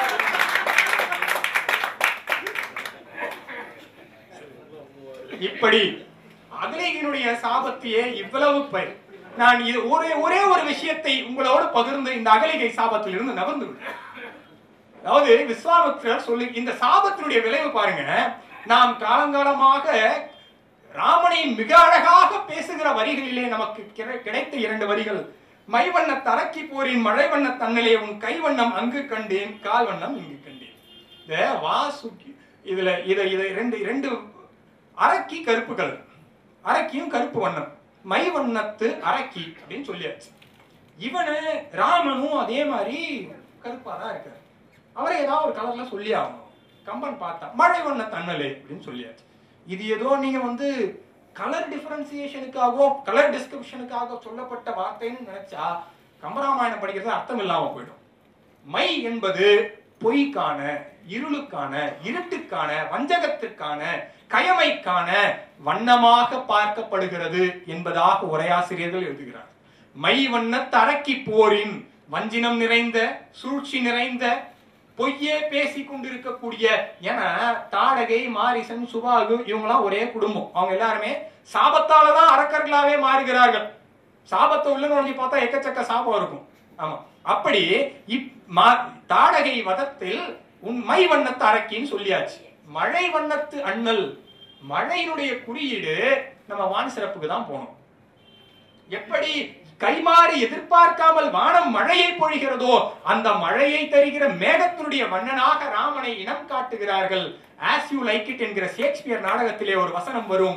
இப்படி அகலிகனுடைய சாபத்தையே இவ்வளவு பெயர் நான் இது ஒரே ஒரே ஒரு விஷயத்தை உங்களோடு பகிர்ந்து இந்த அகலிகை சாபத்திலிருந்து நகர்ந்து விடுறேன் அதாவது விஸ்வாமித்திரர் சொல்லி இந்த சாபத்தினுடைய விளைவு பாருங்க நாம் காலங்காலமாக ராமனை மிக அழகாக பேசுகிற வரிகளிலே நமக்கு கிடை- கிடைத்த இரண்டு வரிகள் மைவண்ண தரக்கி போரின் மழை வண்ண தன்னலே உன் கைவண்ணம் அங்கு கண்டேன் கால் வண்ணம் இங்கு கண்டேன் இந்த வாசுக்கி இதுல இதை இதை ரெண்டு ரெண்டு அரக்கி கருப்பு கலர் அரக்கியும் கருப்பு வண்ணம் மை வண்ணத்து அரக்கி அப்படின்னு சொல்லியாச்சு இவனு ராமனும் அதே மாதிரி கருப்பா தான் இருக்காரு அவரை ஏதாவது ஒரு கலர்ல சொல்லி ஆகணும் கம்பன் பார்த்தா மழை வண்ண தன்னலே அப்படின்னு சொல்லியாச்சு இது ஏதோ நீங்க வந்து கலர் டிஃபரன்சியேஷனுக்காகவோ கலர் டிஸ்கிரிப்ஷனுக்காக சொல்லப்பட்ட வார்த்தைன்னு நினைச்சா கம்பராமாயணம் படிக்கிறது அர்த்தம் இல்லாம போயிடும் மை என்பது பொய்க்கான இருளுக்கான இருட்டுக்கான வஞ்சகத்திற்கான கயமைக்கான வண்ணமாக பார்க்கப்படுகிறது என்பதாக உரையாசிரியர்கள் எழுதுகிறார் மை வண்ணத் அரக்கி போரின் வஞ்சினம் நிறைந்த சூழ்ச்சி நிறைந்த பொய்யே பேசிக் கொண்டிருக்கக்கூடிய என தாடகை மாரிசன் சுபாகு இவங்கெல்லாம் ஒரே குடும்பம் அவங்க எல்லாருமே சாபத்தால தான் அரக்கர்களாவே மாறுகிறார்கள் சாபத்தை உள்ள நுழைஞ்சு பார்த்தா எக்கச்சக்க சாபம் இருக்கும் ஆமா அப்படி இப் மா- தாடகை வதத்தில் உன் மை வண்ணத்து அரக்கின்னு சொல்லியாச்சு மழை வண்ணத்து அண்ணல் மழையினுடைய குறியீடு நம்ம வான் சிறப்புக்கு தான் போகணும் எப்படி கைமாறி எதிர்பார்க்காமல் வானம் மழையை பொழிகிறதோ அந்த மழையை தருகிற மேகத்தினுடைய மன்னனாக ராமனை இனம் காட்டுகிறார்கள் ஆஸ் யூ லைக் இட் என்கிற ஷேக்ஸ்பியர் நாடகத்திலே ஒரு வசனம் வரும்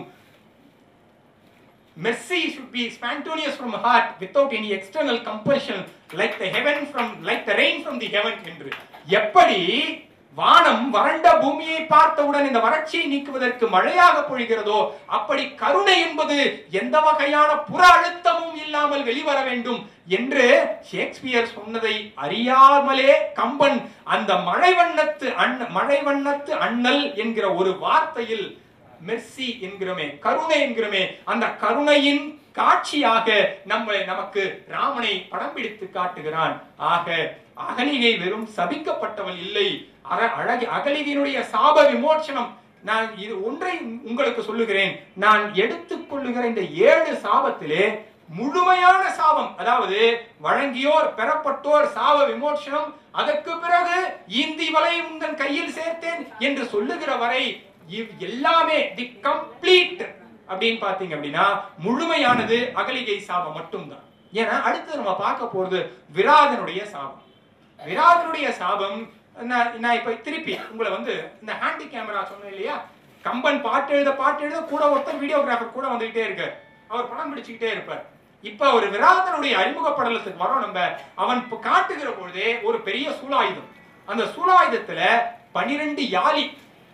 mercy should be spontaneous from heart without any external compulsion like the heaven from like the rain from the heaven என்று எப்படி வானம் வறண்ட பூமியை பார்த்தவுடன் இந்த வறட்சியை நீக்குவதற்கு மழையாக பொழிகிறதோ அப்படி கருணை என்பது எந்த வகையான புற அழுத்தமும் இல்லாமல் வெளிவர வேண்டும் என்று ஷேக்ஸ்பியர் சொன்னதை அறியாமலே கம்பன் அந்த மழை வண்ணத்து அண்ண மழை வண்ணத்து அண்ணல் என்கிற ஒரு வார்த்தையில் மெர்சி என்கிறோமே கருணை என்கிறோமே அந்த கருணையின் காட்சியாக நம்மை நமக்கு ராமனை படம் பிடித்து காட்டுகிறான் ஆக அகலிகை வெறும் சபிக்கப்பட்டவள் இல்லை அர- அழகி அகலிகையினுடைய சாப விமோச்சனம் நான் இது ஒன்றை உங்களுக்கு சொல்லுகிறேன் நான் எடுத்துக் கொள்ளுகிற இந்த ஏழு சாபத்திலே முழுமையான சாபம் அதாவது வழங்கியோர் பெறப்பட்டோர் சாப விமோச்சனம் அதற்கு பிறகு இந்தி வலை உந்தன் கையில் சேர்த்தேன் என்று சொல்லுகிற வரை இவ் எல்லாமே தி கம்ப்ளீட் அப்படின்னு பாத்தீங்க அப்படின்னா முழுமையானது அகலிகை சாபம் மட்டும்தான் ஏன்னா அடுத்து நம்ம பார்க்க போறது விராதனுடைய சாபம் விராதனுடைய சாபம் நான் நான் இப்ப திருப்பி உங்களை வந்து இந்த ஹேண்டி கேமரா சொன்னேன் இல்லையா கம்பன் பாட்டு எழுத பாட்டு எழுத கூட ஒருத்தர் வீடியோகிராஃபர் கூட வந்துகிட்டே இருக்கார் அவர் படம் பிடிச்சுக்கிட்டே இருப்பார் இப்ப ஒரு விராதனுடைய அறிமுக படலத்துக்கு வரோம் நம்ம அவன் இப்ப காட்டுகிற பொழுதே ஒரு பெரிய சூலாயுதம் அந்த சூலாயுதத்துல பனிரெண்டு யாழி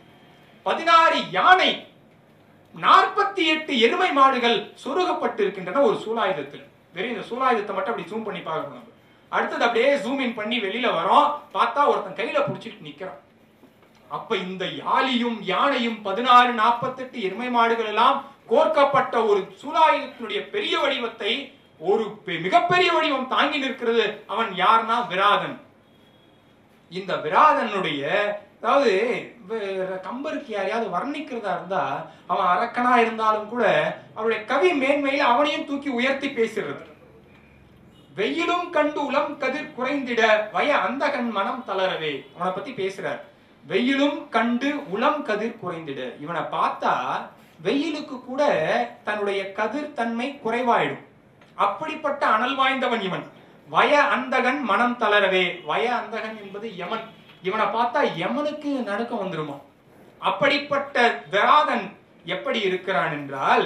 பதினாறு யானை நாற்பத்தி எட்டு எருமை மாடுகள் சொருகப்பட்டு இருக்கின்றன ஒரு சூலாயுதத்தில் வெறும் இந்த சூலாயுதத்தை மட்டும் அப்படி ஜூம் பண்ணி பார்க்கணும் நம்ம. அடுத்தது அப்படியே ஜூம் இன் பண்ணி வெளியில வரோம் பார்த்தா ஒருத்தன் கையில புடிச்சிட்டு நிக்கிறான் அப்ப இந்த யாழியும் யானையும் பதினாறு நாற்பத்தெட்டு எருமை மாடுகள் எல்லாம் கோர்க்கப்பட்ட ஒரு சூலாயுதத்தினுடைய பெரிய வடிவத்தை ஒரு பெ- மிகப்பெரிய வடிவம் தாங்கி நிற்கிறது அவன் யார்னா விராதன் இந்த விராதனுடைய அதாவது வே- கம்பருக்கு யாரையாவது வர்ணிக்கிறதா இருந்தா அவன் அரக்கனா இருந்தாலும் கூட அவருடைய கவி மேன்மையில அவனையும் தூக்கி உயர்த்தி பேசுறது வெயிலும் கண்டு உளம் கதிர் குறைந்திட வய அந்தகன் மனம் தளரவே அவனை பத்தி பேசுறார் வெயிலும் கண்டு உளம் கதிர் குறைந்திட இவனை பார்த்தா வெயிலுக்கு கூட தன்னுடைய கதிர் தன்மை குறைவாயிடும் அப்படிப்பட்ட அனல் வாய்ந்தவன் இவன் வய அந்தகன் மனம் தளரவே வய அந்தகன் என்பது யமன் இவனை பார்த்தா யமனுக்கு நடுக்கம் வந்துருமா அப்படிப்பட்ட விராதன் எப்படி இருக்கிறான் என்றால்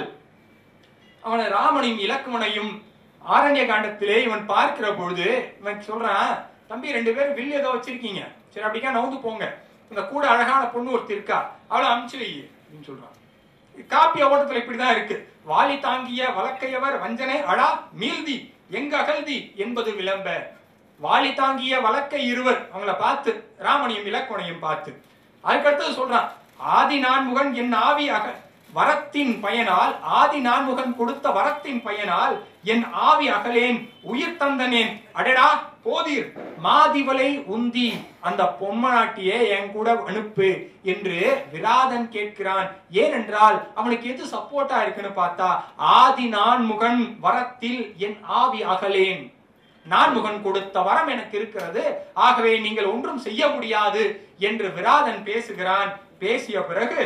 அவனை ராமனையும் இலக்குமனையும் ஆரண்ய காண்டத்திலே இவன் பார்க்கிற பொழுது இவன் சொல்றான் தம்பி ரெண்டு பேரும் வில் ஏதோ வச்சிருக்கீங்க சரி அப்படிக்கா நவுந்து போங்க இந்த கூட அழகான பொண்ணு ஒருத்தி இருக்கா அவளை அமுச்சு வை அப்படின்னு சொல்றான் காப்பிய ஓட்டத்துல இப்படிதான் இருக்கு வாலி தாங்கிய வழக்கையவர் வஞ்சனை அழா மீள்தி எங்க அகல்தி என்பது விளம்ப வாலி தாங்கிய வழக்கை இருவர் அவங்கள பார்த்து ராமனையும் இலக்குவனையும் பார்த்து அதுக்கடுத்தது சொல்றான் ஆதி நான்முகன் என் ஆவி அக வரத்தின் பயனால் ஆதி நான்முகன் கொடுத்த வரத்தின் பயனால் என் ஆவி அகலேன் உயிர் தந்தனேன் அடடா போதீர் மாதிவலை உந்தி அந்த பொம்மநாட்டியே என் கூட அனுப்பு என்று விராதன் கேட்கிறான் ஏனென்றால் அவனுக்கு எது சப்போர்ட்டா இருக்குன்னு பார்த்தா ஆதி நான்முகன் வரத்தில் என் ஆவி அகலேன் நான்முகன் கொடுத்த வரம் எனக்கு இருக்கிறது ஆகவே நீங்கள் ஒன்றும் செய்ய முடியாது என்று விராதன் பேசுகிறான் பேசிய பிறகு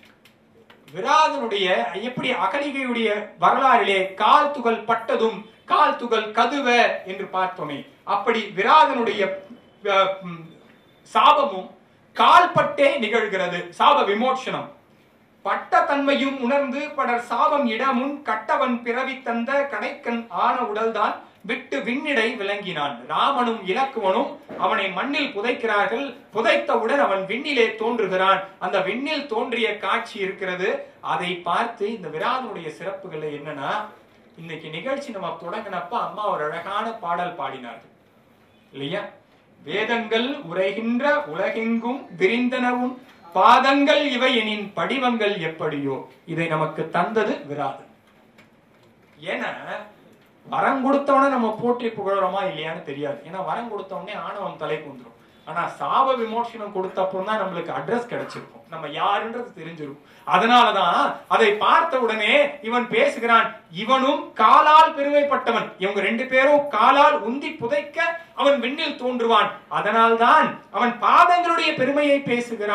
விராதனுடைய எப்படி அகலிகையுடைய வரலாறிலே கால் துகள் பட்டதும் கால் துகள் கதுவ என்று பார்த்தோமே அப்படி விராதனுடைய அஹ், ம், சாபமும் கால்பட்டே நிகழ்கிறது சாப விமோச்சனம் பட்ட தன்மையும் உணர்ந்து படர் சாபம் இடமுன் கட்டவன் பிறவி தந்த கடைக்கண் ஆன உடல்தான் விட்டு விண்ணிடை விளங்கினான் ராமனும் இலக்குவனும் அவனை மண்ணில் புதைக்கிறார்கள் புதைத்தவுடன் அவன் விண்ணிலே தோன்றுகிறான் அந்த விண்ணில் தோன்றிய காட்சி இருக்கிறது அதை பார்த்து இந்த விராதனுடைய சிறப்புகள் என்னன்னா இன்னைக்கு நிகழ்ச்சி நம்ம தொடங்கினப்ப அம்மா ஒரு அழகான பாடல் பாடினார்கள் இல்லையா வேதங்கள் உரைகின்ற உலகெங்கும் விரிந்தனவும் பாதங்கள் இவை எனின் படிவங்கள் எப்படியோ இதை நமக்கு தந்தது விராதன் ஏன்னா வரம் கொடுத்தவன நம்ம போற்றி புகழறோமா இல்லையான்னு தெரியாது ஏன்னா வரம் கொடுத்தவனே ஆணவம் தலைக்கு வந்துரும் ஆனா சாப விமோசனம் கொடுத்தப்பறம் தான் நம்மளுக்கு அட்ரஸ் கிடைச்சிருக்கும் நம்ம யாருன்றது தெரிஞ்சிருக்கும் அதனாலதான் அதை பார்த்த உடனே இவன் பேசுகிறான் இவனும் காலால் பெருமைப்பட்டவன் இவங்க ரெண்டு பேரும் காலால் உந்தி புதைக்க அவன் விண்ணில் தோன்றுவான் அதனால்தான் அவன் பாதங்களுடைய பெருமையை பேசுகிறான்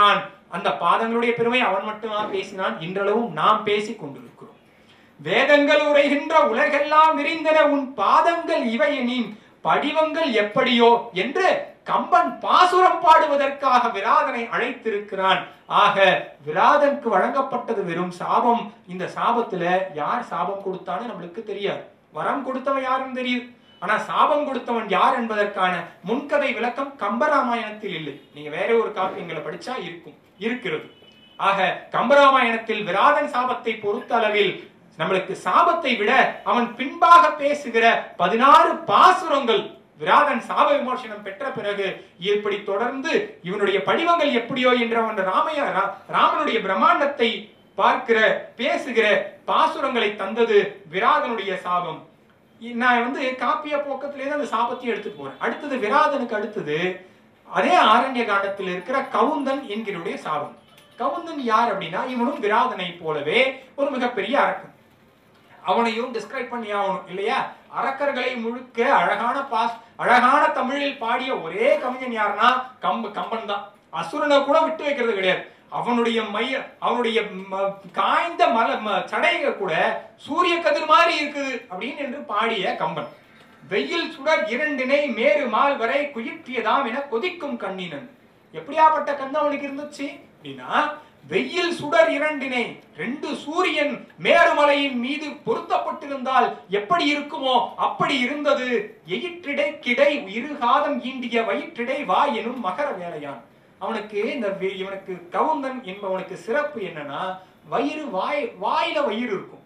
அந்த பாதங்களுடைய பெருமை அவன் மட்டும்தான் பேசினான் இன்றளவும் நாம் பேசிக் கொண்டிருக்கிறோம் வேதங்கள் உரைகின்ற உலகெல்லாம் விரிந்தன உன் பாதங்கள் இவை எனின் படிவங்கள் எப்படியோ என்று கம்பன் பாசுரம் பாடுவதற்காக விராதனை அழைத்திருக்கிறான் ஆக விராதனுக்கு வழங்கப்பட்டது வெறும் சாபம் இந்த சாபத்துல யார் சாபம் கொடுத்தான்னு நம்மளுக்கு தெரியாது வரம் கொடுத்தவன் யாருன்னு தெரியுது ஆனா சாபம் கொடுத்தவன் யார் என்பதற்கான முன்கதை விளக்கம் கம்பராமாயணத்தில் இல்லை நீங்க வேற ஒரு காப்பியங்களை படிச்சா இருக்கும் இருக்கிறது ஆக கம்பராமாயணத்தில் விராதன் சாபத்தை பொறுத்த அளவில் நம்மளுக்கு சாபத்தை விட அவன் பின்பாக பேசுகிற பதினாறு பாசுரங்கள் விராதன் சாப விமோசனம் பெற்ற பிறகு இப்படி தொடர்ந்து இவனுடைய படிவங்கள் எப்படியோ என்ற அவன் ராமைய ரா- ராமனுடைய பிரம்மாண்டத்தை பார்க்கிற பேசுகிற பாசுரங்களை தந்தது விராதனுடைய சாபம் இ- நான் வந்து காப்பிய போக்கத்திலே அந்த சாபத்தையும் எடுத்துட்டு போறேன் அடுத்தது விராதனுக்கு அடுத்தது அதே ஆரண்ய காண்டத்தில் இருக்கிற கவுந்தன் என்கிறடைய சாபம் கவுந்தன் யார் அப்படின்னா இவனும் விராதனை போலவே ஒரு மிகப்பெரிய அரக்கன் அவனையும் டிஸ்கிரைப் பண்ணி ஆகணும் இல்லையா அரக்கர்களை முழுக்க அழகான பாஸ் அழகான தமிழில் பாடிய ஒரே கவிஞன் யாருன்னா கம்ப கம்பன் தான் அசுரனை கூட விட்டு வைக்கிறது கிடையாது அவனுடைய மைய அவனுடைய ம- காய்ந்த மல ம- சடைக கூட சூரிய கதிர் மாதிரி இருக்குது அப்படின்னு என்று பாடிய கம்பன் வெயில் சுடர் இரண்டினை மேரு மால் வரை குயிற்றியதாம் என கொதிக்கும் கண்ணினன் எப்படியாப்பட்ட கண்ணு அவனுக்கு இருந்துச்சு அப்படின்னா வெயில் சுடர் இரண்டினை ரெண்டு சூரியன் மேருமலையின் மீது பொருத்தப்பட்டிருந்தால் எப்படி இருக்குமோ அப்படி இருந்தது எயிற்றிடை கிடை இருகாதம் ஈண்டிய வயிற்றிடை வா எனும் மகர வேலையான் அவனுக்கு இந்த வே- இவனுக்கு கவுந்தன் என்பவனுக்கு சிறப்பு என்னன்னா வயிறு வாய் வாயில வயிறு இருக்கும்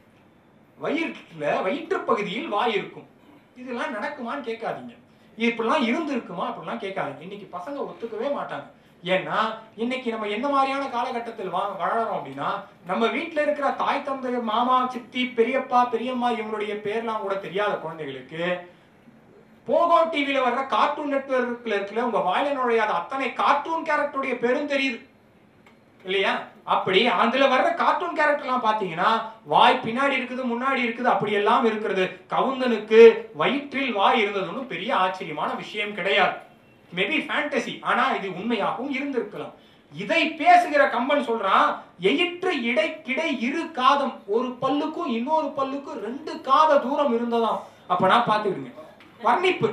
வயிற்றுல வயிற்று பகுதியில் வாய் இருக்கும் இதெல்லாம் நடக்குமான்னு கேட்காதீங்க இது இப்படிலாம் இருந்து இருக்குமா அப்படிலாம் கேட்காதீங்க இன்னைக்கு பசங்க ஒத்துக்கவே மாட்டாங்க ஏன்னா இன்னைக்கு நம்ம என்ன மாதிரியான காலகட்டத்தில் வா வாழறோம் அப்படின்னா நம்ம வீட்ல இருக்கிற தாய் தந்தை மாமா சித்தி பெரியப்பா பெரியம்மா இவங்களுடைய பேர்லாம் கூட தெரியாத குழந்தைகளுக்கு போகோ டிவில வர்ற கார்ட்டூன் நெட்வொர்க்ல இருக்கிற உங்க வாயில நுழையாத அத்தனை கார்ட்டூன் கேரக்டருடைய பேரும் தெரியுது இல்லையா அப்படி அதுல வர்ற கார்ட்டூன் கேரக்டர்லாம் பாத்தீங்கன்னா வாய் பின்னாடி இருக்குது முன்னாடி இருக்குது அப்படி எல்லாம் இருக்கிறது கவுந்தனுக்கு வயிற்றில் வாய் இருந்தது ஒண்ணும் பெரிய ஆச்சரியமான விஷயம் கிடையாது மேபி ஃபேண்டசி ஆனா இது உண்மையாகவும் இருந்திருக்கலாம் இதை பேசுகிற கம்பன் சொல்றான் எயிற்று இடை கிடை இரு காதம் ஒரு பல்லுக்கும் இன்னொரு பல்லுக்கும் ரெண்டு காத தூரம் இருந்ததாம் அப்பனா பாத்துக்கிடுங்க வர்ணிப்பு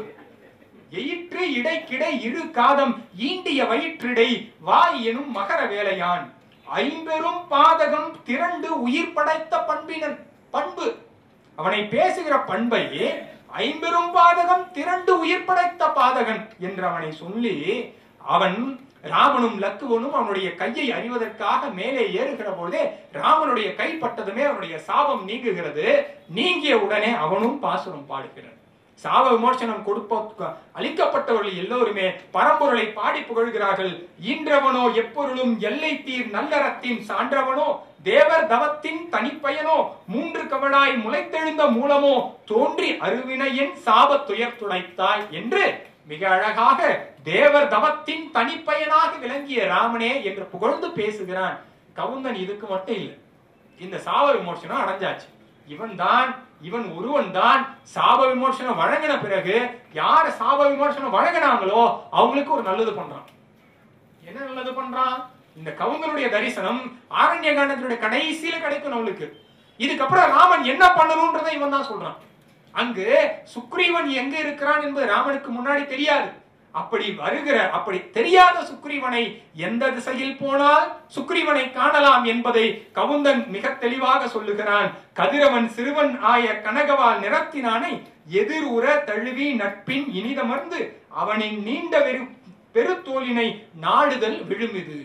எயிற்று இடை கிடை இரு காதம் ஈண்டிய வயிற்றிடை வாய் எனும் மகர வேலையான் ஐம்பெரும் பாதகம் திரண்டு உயிர் படைத்த பண்பினன் பண்பு அவனை பேசுகிற பண்பை ஐம்பெரும் பாதகம் திரண்டு உயிர் படைத்த பாதகன் என்று அவனை சொல்லி அவன் ராமனும் லக்குவனும் அவனுடைய கையை அறிவதற்காக மேலே ஏறுகிற பொழுதே ராமனுடைய கை பட்டதுமே அவனுடைய சாபம் நீங்குகிறது நீங்கிய உடனே அவனும் பாசுரம் பாடுகிறான் சாப விமோசனம் கொடுப்ப அளிக்கப்பட்டவர்கள் எல்லோருமே பரம்பொருளை பாடி புகழ்கிறார்கள் ஈன்றவனோ எப்பொருளும் எல்லை தீர் நல்லறத்தின் சான்றவனோ தேவர் தவத்தின் தனிப்பயனோ மூன்று கவடாய் முளைத்தெழுந்த மூலமோ தோன்றி அருவினையின் சாபத் துயர் துடைத்தாய் என்று மிக அழகாக தேவர் தவத்தின் தனிப்பயனாக விளங்கிய ராமனே என்று புகழ்ந்து பேசுகிறான் கவுந்தன் இதுக்கு மட்டும் இல்லை இந்த சாப விமோசனம் அடைஞ்சாச்சு இவன் தான் இவன் ஒருவன் தான் சாப விமோசனம் வழங்கின பிறகு யார் சாப விமோசனம் வழங்கினாங்களோ அவங்களுக்கு ஒரு நல்லது பண்றான் என்ன நல்லது பண்றான் இந்த கவுந்தனுடைய தரிசனம் ஆரண்ய காண்டத்தினுடைய கடைசியில கிடைக்கும் நம்மளுக்கு இதுக்கப்புறம் ராமன் என்ன பண்ணணும்ன்றதை இவன் தான் சொல்றான் அங்கு சுக்ரீவன் எங்க இருக்கிறான் என்பது ராமனுக்கு முன்னாடி தெரியாது அப்படி வருகிற அப்படி தெரியாத சுக்ரீவனை எந்த திசையில் போனால் சுக்ரீவனை காணலாம் என்பதை கவுந்தன் மிக தெளிவாக சொல்லுகிறான் கதிரவன் சிறுவன் ஆய கனகவால் நிறத்தினானை எதிர் உற தழுவி நட்பின் இனிதமர்ந்து அவனின் நீண்ட வெறு பெருத்தோலினை நாடுதல் விழுமிது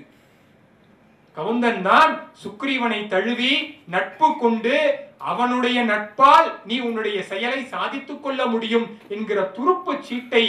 கவுந்தன் தான் சுக்ரீவனை தழுவி நட்பு கொண்டு அவனுடைய நட்பால் நீ உன்னுடைய செயலை சாதித்துக் கொள்ள முடியும் என்கிற துருப்பு சீட்டை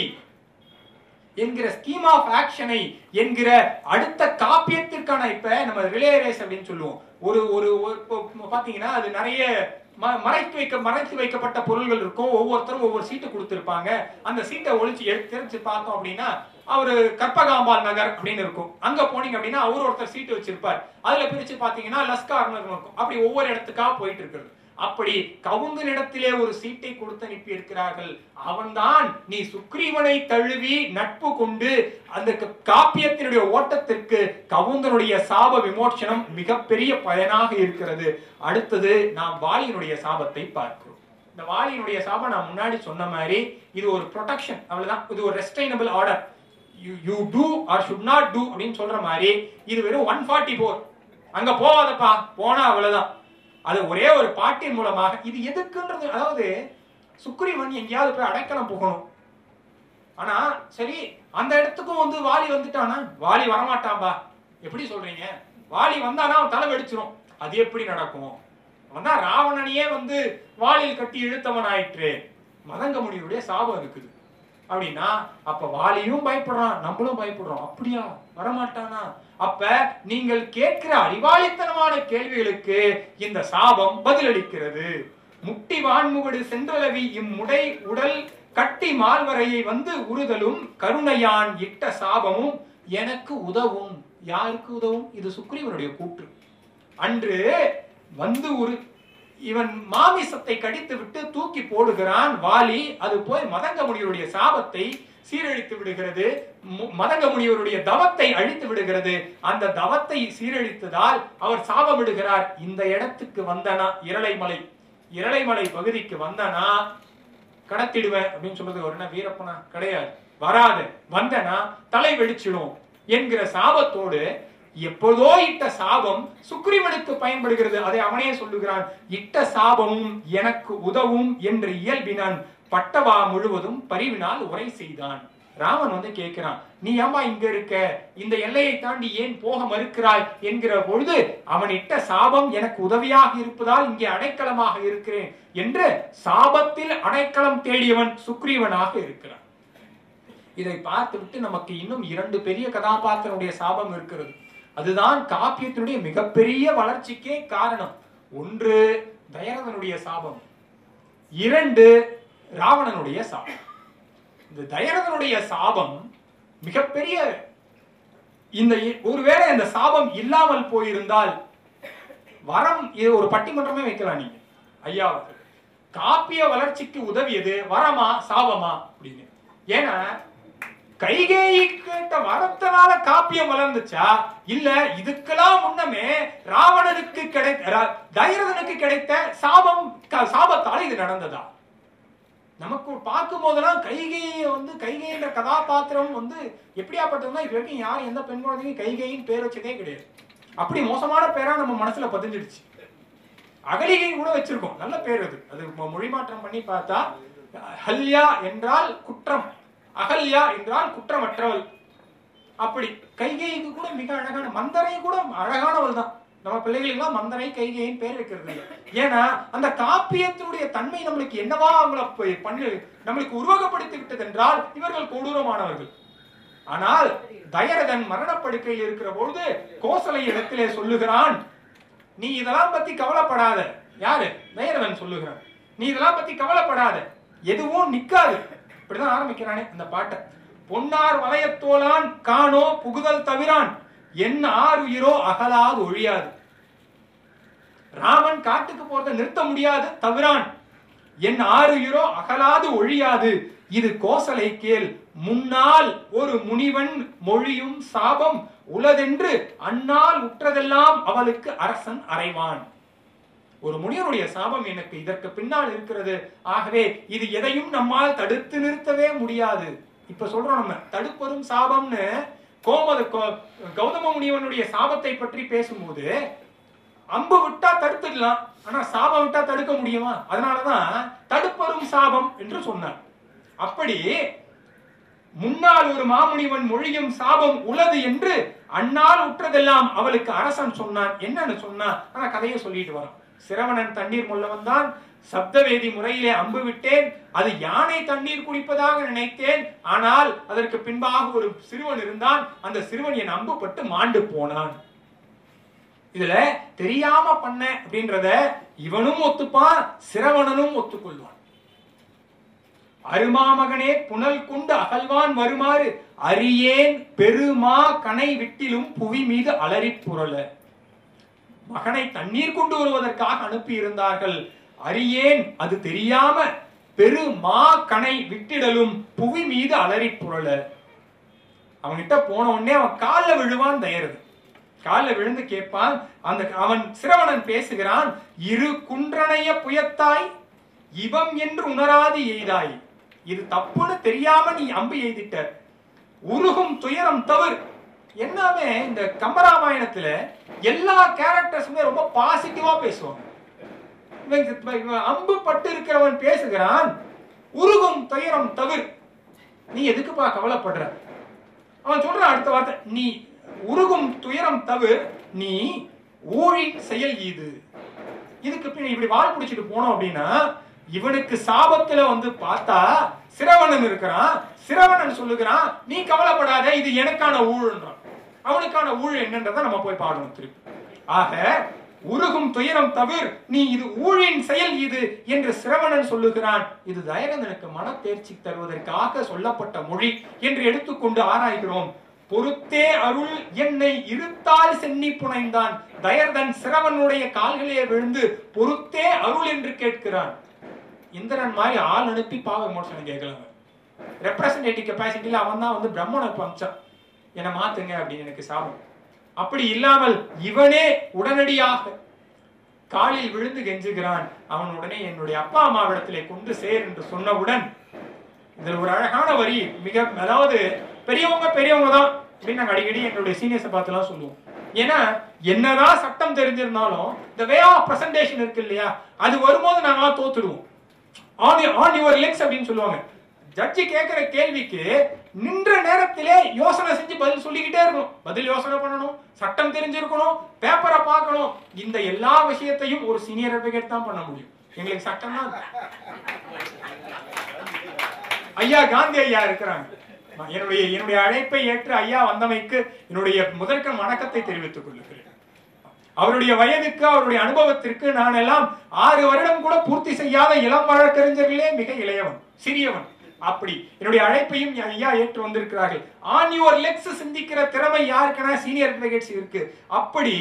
என்கிற ஸ்கீம் ஆஃப் ஆக்ஷனை என்கிற அடுத்த காப்பியத்திற்கான இப்ப நம்ம ரிலே ரேஸ் அப்படின்னு சொல்லுவோம் ஒரு ஒரு ஒரு- இப்போ பாத்தீங்கன்னா அது நிறைய ம- மறைத்து வைக்க மறைத்து வைக்கப்பட்ட பொருள்கள் இருக்கும் ஒவ்வொருத்தரும் ஒவ்வொரு சீட்டு கொடுத்திருப்பாங்க அந்த சீட்டை ஒழிச்சு எடுத்து தெரிஞ்சு பார்த்தோம் அப்படின்னா அவரு கற்பகாம்பாள் நகர் அப்படின்னு இருக்கும் அங்க போனீங்க அப்படின்னா அவர் ஒருத்தர் சீட்டு வச்சிருப்பார் அதுல பிரிச்சு பாத்தீங்கன்னா லஸ்கார்னு இருக்கும் அப்படி ஒவ்வொரு இடத்துக்கா போயிட்டு இருக்கிறது அப்படி கவுந்தனிடத்திலே ஒரு சீட்டை கொடுத்து அனுப்பி இருக்கிறார்கள் அவன்தான் நீ சுக்ரீவனை தழுவி நட்பு கொண்டு அந்த க- காப்பியத்தினுடைய ஓட்டத்திற்கு கவுந்தனுடைய சாப விமோச்சனம் மிகப்பெரிய பயனாக இருக்கிறது அடுத்தது நாம் வாலியினுடைய சாபத்தை பார்க்கிறோம் இந்த வாலியினுடைய சாபம் நான் முன்னாடி சொன்ன மாதிரி இது ஒரு ப்ரொடெக்ஷன் அவ்வளவுதான் இது ஒரு restrainable order you you do or should not do அப்படின்னு சொல்ற மாதிரி இது வெறும் ஒன் ஃபார்ட்டி ஃபோர் அங்க போவாதப்பா போனா அவ்வளவுதான் அது ஒரே ஒரு பாட்டின் மூலமாக இது எதுக்குன்றது அதாவது சுக்ரீவன் எங்கேயாவது போய் அடைக்கலம் போகணும் ஆனா சரி அந்த இடத்துக்கும் வந்து வாலி வந்துட்டானா வாலி வரமாட்டான்பா எப்படி சொல்றீங்க வாலி வந்தானா அவன் தலை வெடிச்சிரும் அது எப்படி நடக்கும் அவன் தான் ராவணனையே வந்து வாலில் கட்டி இழுத்தவன் ஆயிற்று மதங்கமுனியுடைய சாபம் இருக்குது அப்படின்னா அப்ப வாலியும் பயப்படுறான் நம்மளும் பயப்படுறோம் அப்படியா வரமாட்டானா அப்ப நீங்கள் கேட்கிற அறிவாளித்தனமான கேள்விகளுக்கு இந்த சாபம் பதிலளிக்கிறது முட்டி வான்முகடு சென்றளவி இம்முடை உடல் கட்டி மால்வரையை வந்து உறுதலும் கருணையான் இட்ட சாபமும் எனக்கு உதவும் யாருக்கு உதவும் இது சுக்ரீவனுடைய கூற்று அன்று வந்து ஒரு இவன் மாமிசத்தை கடித்து விட்டு தூக்கி போடுகிறான் வாலி அது போய் மதங்கமுனிவருடைய சாபத்தை சீரழித்து விடுகிறது மு- மதங்கமுனிவருடைய தவத்தை அழித்து விடுகிறது அந்த தவத்தை சீரழித்ததால் அவர் சாபமிடுகிறார் இந்த இடத்துக்கு வந்தனா இரளைமலை இரளைமலை பகுதிக்கு வந்தனா கடத்திடுவேன் அப்படின்னு சொல்றது ஒரு என்ன வீரப்பனா கிடையாது வராது வந்தனா தலை வெடிச்சிடும் என்கிற சாபத்தோடு எப்போதோ இட்ட சாபம் சுக்ரீவனுக்கு பயன்படுகிறது அதை அவனே சொல்லுகிறான் இட்ட சாபமும் எனக்கு உதவும் என்று இயல்பினான் பட்டவா முழுவதும் பரிவினால் உரை செய்தான் ராமன் வந்து கேட்கிறான் நீ ஏம்மா இங்க இருக்க இந்த எல்லையை தாண்டி ஏன் போக மறுக்கிறாய் என்கிற பொழுது அவன் இட்ட சாபம் எனக்கு உதவியாக இருப்பதால் இங்கே அடைக்கலமாக இருக்கிறேன் என்று சாபத்தில் அடைக்கலம் தேடியவன் சுக்ரீவனாக இருக்கிறான் இதை பார்த்துவிட்டு நமக்கு இன்னும் இரண்டு பெரிய கதாபாத்திரனுடைய சாபம் இருக்கிறது அதுதான் காப்பியத்தினுடைய மிகப்பெரிய வளர்ச்சிக்கே காரணம் ஒன்று தயரதனுடைய சாபம் இரண்டு ராவணனுடைய சாபம் இந்த தயரதனுடைய சாபம் மிகப்பெரிய இந்த இ- ஒருவேளை அந்த சாபம் இல்லாமல் போயிருந்தால் வரம் இது ஒரு பட்டிமன்றமே வைக்கலாம் நீங்க ஐயா அவர்கள். காப்பிய வளர்ச்சிக்கு உதவியது வரமா சாபமா அப்படின்னு ஏன்னா கைகேயி கேட்ட வரத்தினால காப்பியம் வளர்ந்துச்சா இல்ல இதுக்கெல்லாம் முன்னமே ராவணனுக்கு கிடைத்த ரா- தைரதனுக்கு கிடைத்த சாபம் க- சாபத்தால இது நடந்ததா நமக்கு பார்க்கும் போதெல்லாம் கைகையை வந்து கைகைன்ற கதாபாத்திரம் வந்து எப்படியாப்பட்டதுன்னா இது வரைக்கும் யாரும் எந்த பெண் குழந்தையும் கைகையின் பேர் வச்சதே கிடையாது அப்படி மோசமான பேரா நம்ம மனசுல பதிஞ்சிடுச்சு அகலிகை கூட வச்சிருக்கோம் நல்ல பேர் அது அது மொ- மொழி மாற்றம் பண்ணி பார்த்தா ஹல்யா என்றால் குற்றம் அகல்யா என்றால் குற்றமற்றவள் அப்படி கைகைக்கு கூட மிக அழகான மந்தரை கூட அழகானவள் தான் நம்ம பிள்ளைகளுக்கெல்லாம் மந்தரை கைகையின் பேர் வைக்கிறது இல்லை ஏன்னா அந்த காப்பியத்தினுடைய தன்மை நம்மளுக்கு என்னவா அவங்கள ப- பண்ணு நம்மளுக்கு உருவகப்படுத்தி விட்டது என்றால் இவர்கள் கொடூரமானவர்கள் ஆனால் தயரதன் மரணப்படுக்கையில் இருக்கிற பொழுது கோசலை இடத்திலே சொல்லுகிறான் நீ இதெல்லாம் பத்தி கவலைப்படாத யாரு தயரதன் சொல்லுகிறான் நீ இதெல்லாம் பத்தி கவலைப்படாத எதுவும் நிக்காது இப்படிதான் ஆரம்பிக்கிறானே அந்த பாட்டை பொன்னார் வளையத்தோளான் காணோ புகுதல் தவிரான் என் ஆறுயிரோ அகலாது ஒழியாது ராமன் காட்டுக்கு போறதை நிறுத்த முடியாது தவிரான் என் ஆறுயிரோ அகலாது ஒழியாது இது கோசலை கேள் முன்னால் ஒரு முனிவன் மொழியும் சாபம் உளதென்று அன்னால் உற்றதெல்லாம் அவளுக்கு அரசன் அறைவான் ஒரு முனிவனுடைய சாபம் எனக்கு இதற்கு பின்னால் இருக்கிறது ஆகவே இது எதையும் நம்மால் தடுத்து நிறுத்தவே முடியாது இப்ப சொல்றோம் நம்ம தடுப்பதும் சாபம்னு கோமத கோ- கௌதம முனிவனுடைய சாபத்தை பற்றி பேசும்போது அம்பு விட்டா தடுத்துடலாம் ஆனா சாபம் விட்டா தடுக்க முடியுமா அதனாலதான் தடுப்பரும் சாபம் என்று சொன்னார் அப்படி முன்னால் ஒரு மாமுனிவன் மொழியும் சாபம் உளது என்று அன்னால் உற்றதெல்லாம் அவளுக்கு அரசன் சொன்னான் என்னன்னு சொன்னான் ஆனா கதையை சொல்லிட்டு வரான் சிரவணன் தண்ணீர் முள்ள வந்தான் சப்தவேதி முறையிலே அம்பு விட்டேன் அது யானை தண்ணீர் குடிப்பதாக நினைத்தேன் ஆனால் அதற்கு பின்பாக ஒரு சிறுவன் இருந்தான் அந்த சிறுவன் என் அம்பு பட்டு மாண்டு போனான் இதுல தெரியாம பண்ண அப்படின்றத இவனும் ஒத்துப்பான் சிரவணனும் ஒத்துக்கொள்வான் அருமாமகனே புனல் கொண்டு அகழ்வான் வருமாறு அரியேன் பெருமா கனை விட்டிலும் புவி மீது அலறி புரள மகனை தண்ணீர் கொண்டு வருவதற்காக அனுப்பி இருந்தார்கள் அறியேன் அது தெரியாம பெரு மா கனை விட்டிடலும் புவி மீது அலறி புரள அவன்கிட்ட போன உடனே அவன் காலில் விழுவான் தயருது காலில் விழுந்து கேட்பான் அந்த அவன் சிரவணன் பேசுகிறான் இரு குன்றனைய புயத்தாய் இவம் என்று உணராது எய்தாய் இது தப்புன்னு தெரியாம நீ அம்பு எய்திட்ட உருகும் துயரம் தவிர எல்லாமே இந்த கம்பராமாயணத்துல எல்லா கேரக்டர்ஸுமே ரொம்ப பாசிட்டிவா பேசுவாங்க இவன் இவன் அம்பு பட்டு இருக்கிறவன் பேசுகிறான் உருகும் துயரம் தவிர நீ எதுக்குப்பா கவலைப்படுற அவன் சொல்றான் அடுத்த வார்த்தை நீ உருகும் துயரம் தவிர நீ ஊழின் செயல் இது இதுக்கு பின்ன இப்படி வால் பிடிச்சிட்டு போனோம் அப்படின்னா இவனுக்கு சாபத்துல வந்து பார்த்தா சிரவணன் இருக்கிறான் சிரவணன் சொல்லுகிறான் நீ கவலைப்படாத இது எனக்கான ஊழுன்றான் அவனுக்கான ஊழ் என்னன்றதை நம்ம போய் பாடணும் திருப்பி ஆக உருகும் துயரம் தவிர நீ இது ஊழின் செயல் இது என்று சிரவணன் சொல்லுகிறான் இது தயகந்தனுக்கு மனத்தேர்ச்சி தருவதற்காக சொல்லப்பட்ட மொழி என்று எடுத்துக்கொண்டு ஆராய்கிறோம் பொறுத்தே அருள் என்னை இருத்தால் சென்னி புனைந்தான் தயர்தன் சிரவனுடைய கால்களே விழுந்து பொறுத்தே அருள் என்று கேட்கிறான் இந்திரன் மாதிரி ஆள் அனுப்பி பாவ விமோசனம் கேட்கலாம் ரெப்ரசன்டேட்டிவ் கெப்பாசிட்டியில அவன் தான் வந்து பிரம்மனை அமிச்சான் என்னை மாத்துங்க அப்படின்னு எனக்கு சாபம் அப்படி இல்லாமல் இவனே உடனடியாக காலில் விழுந்து கெஞ்சுகிறான் அவன் உடனே என்னுடைய அப்பா அம்மாவிடத்திலே கொண்டு சேர் என்று சொன்னவுடன் இதில் ஒரு அழகான வரி மிக அதாவது பெரியவங்க பெரியவங்க தான் அப்படின்னு நாங்க அடிக்கடி எங்களுடைய சீனியர்ஸை பார்த்துலாம் சொல்லுவோம் ஏன்னா என்னதான் சட்டம் தெரிஞ்சிருந்தாலும் இந்த வே ஆஃப் பிரசன்டேஷன் இருக்கு இல்லையா அது வரும்போது நாங்களாம் தோத்துடுவோம் ஆன் ஆன் யுவர் லெக்ஸ் அப்படின்னு சொல்லுவாங்க ஜட்ஜி கேட்கிற கேள்விக்கு நின்ற நேரத்திலே யோசனை செஞ்சு பதில் சொல்லிக்கிட்டே இருக்கணும் பதில் யோசனை பண்ணணும் சட்டம் தெரிஞ்சிருக்கணும் பேப்பரை பார்க்கணும் இந்த எல்லா விஷயத்தையும் ஒரு சீனியர் அட்வொகேட் தான் பண்ண முடியும் எங்களுக்கு சட்டம் தான் ஐயா காந்தி ஐயா இருக்கிறாங்க என்னுடைய என்னுடைய அழைப்பை ஏற்று ஐயா வந்தமைக்கு என்னுடைய முதற்கண் வணக்கத்தை தெரிவித்துக் கொள்ளுகிறேன் அவருடைய வயதுக்கு அவருடைய அனுபவத்திற்கு நான் எல்லாம் ஆறு வருடம் கூட பூர்த்தி செய்யாத இளம் வழக்கறிஞர்களே மிக இளையவன் சிறியவன் அப்படி என்னுடைய அழைப்பையும் ஐயா ஏற்று வந்திருக்கிறார்கள் ஆன் யுவர் லெக்ஸ் சிந்திக்கிற திறமை யாருக்குன்னா சீனியர் அட்வொகேட்ஸ் இருக்கு அப்படி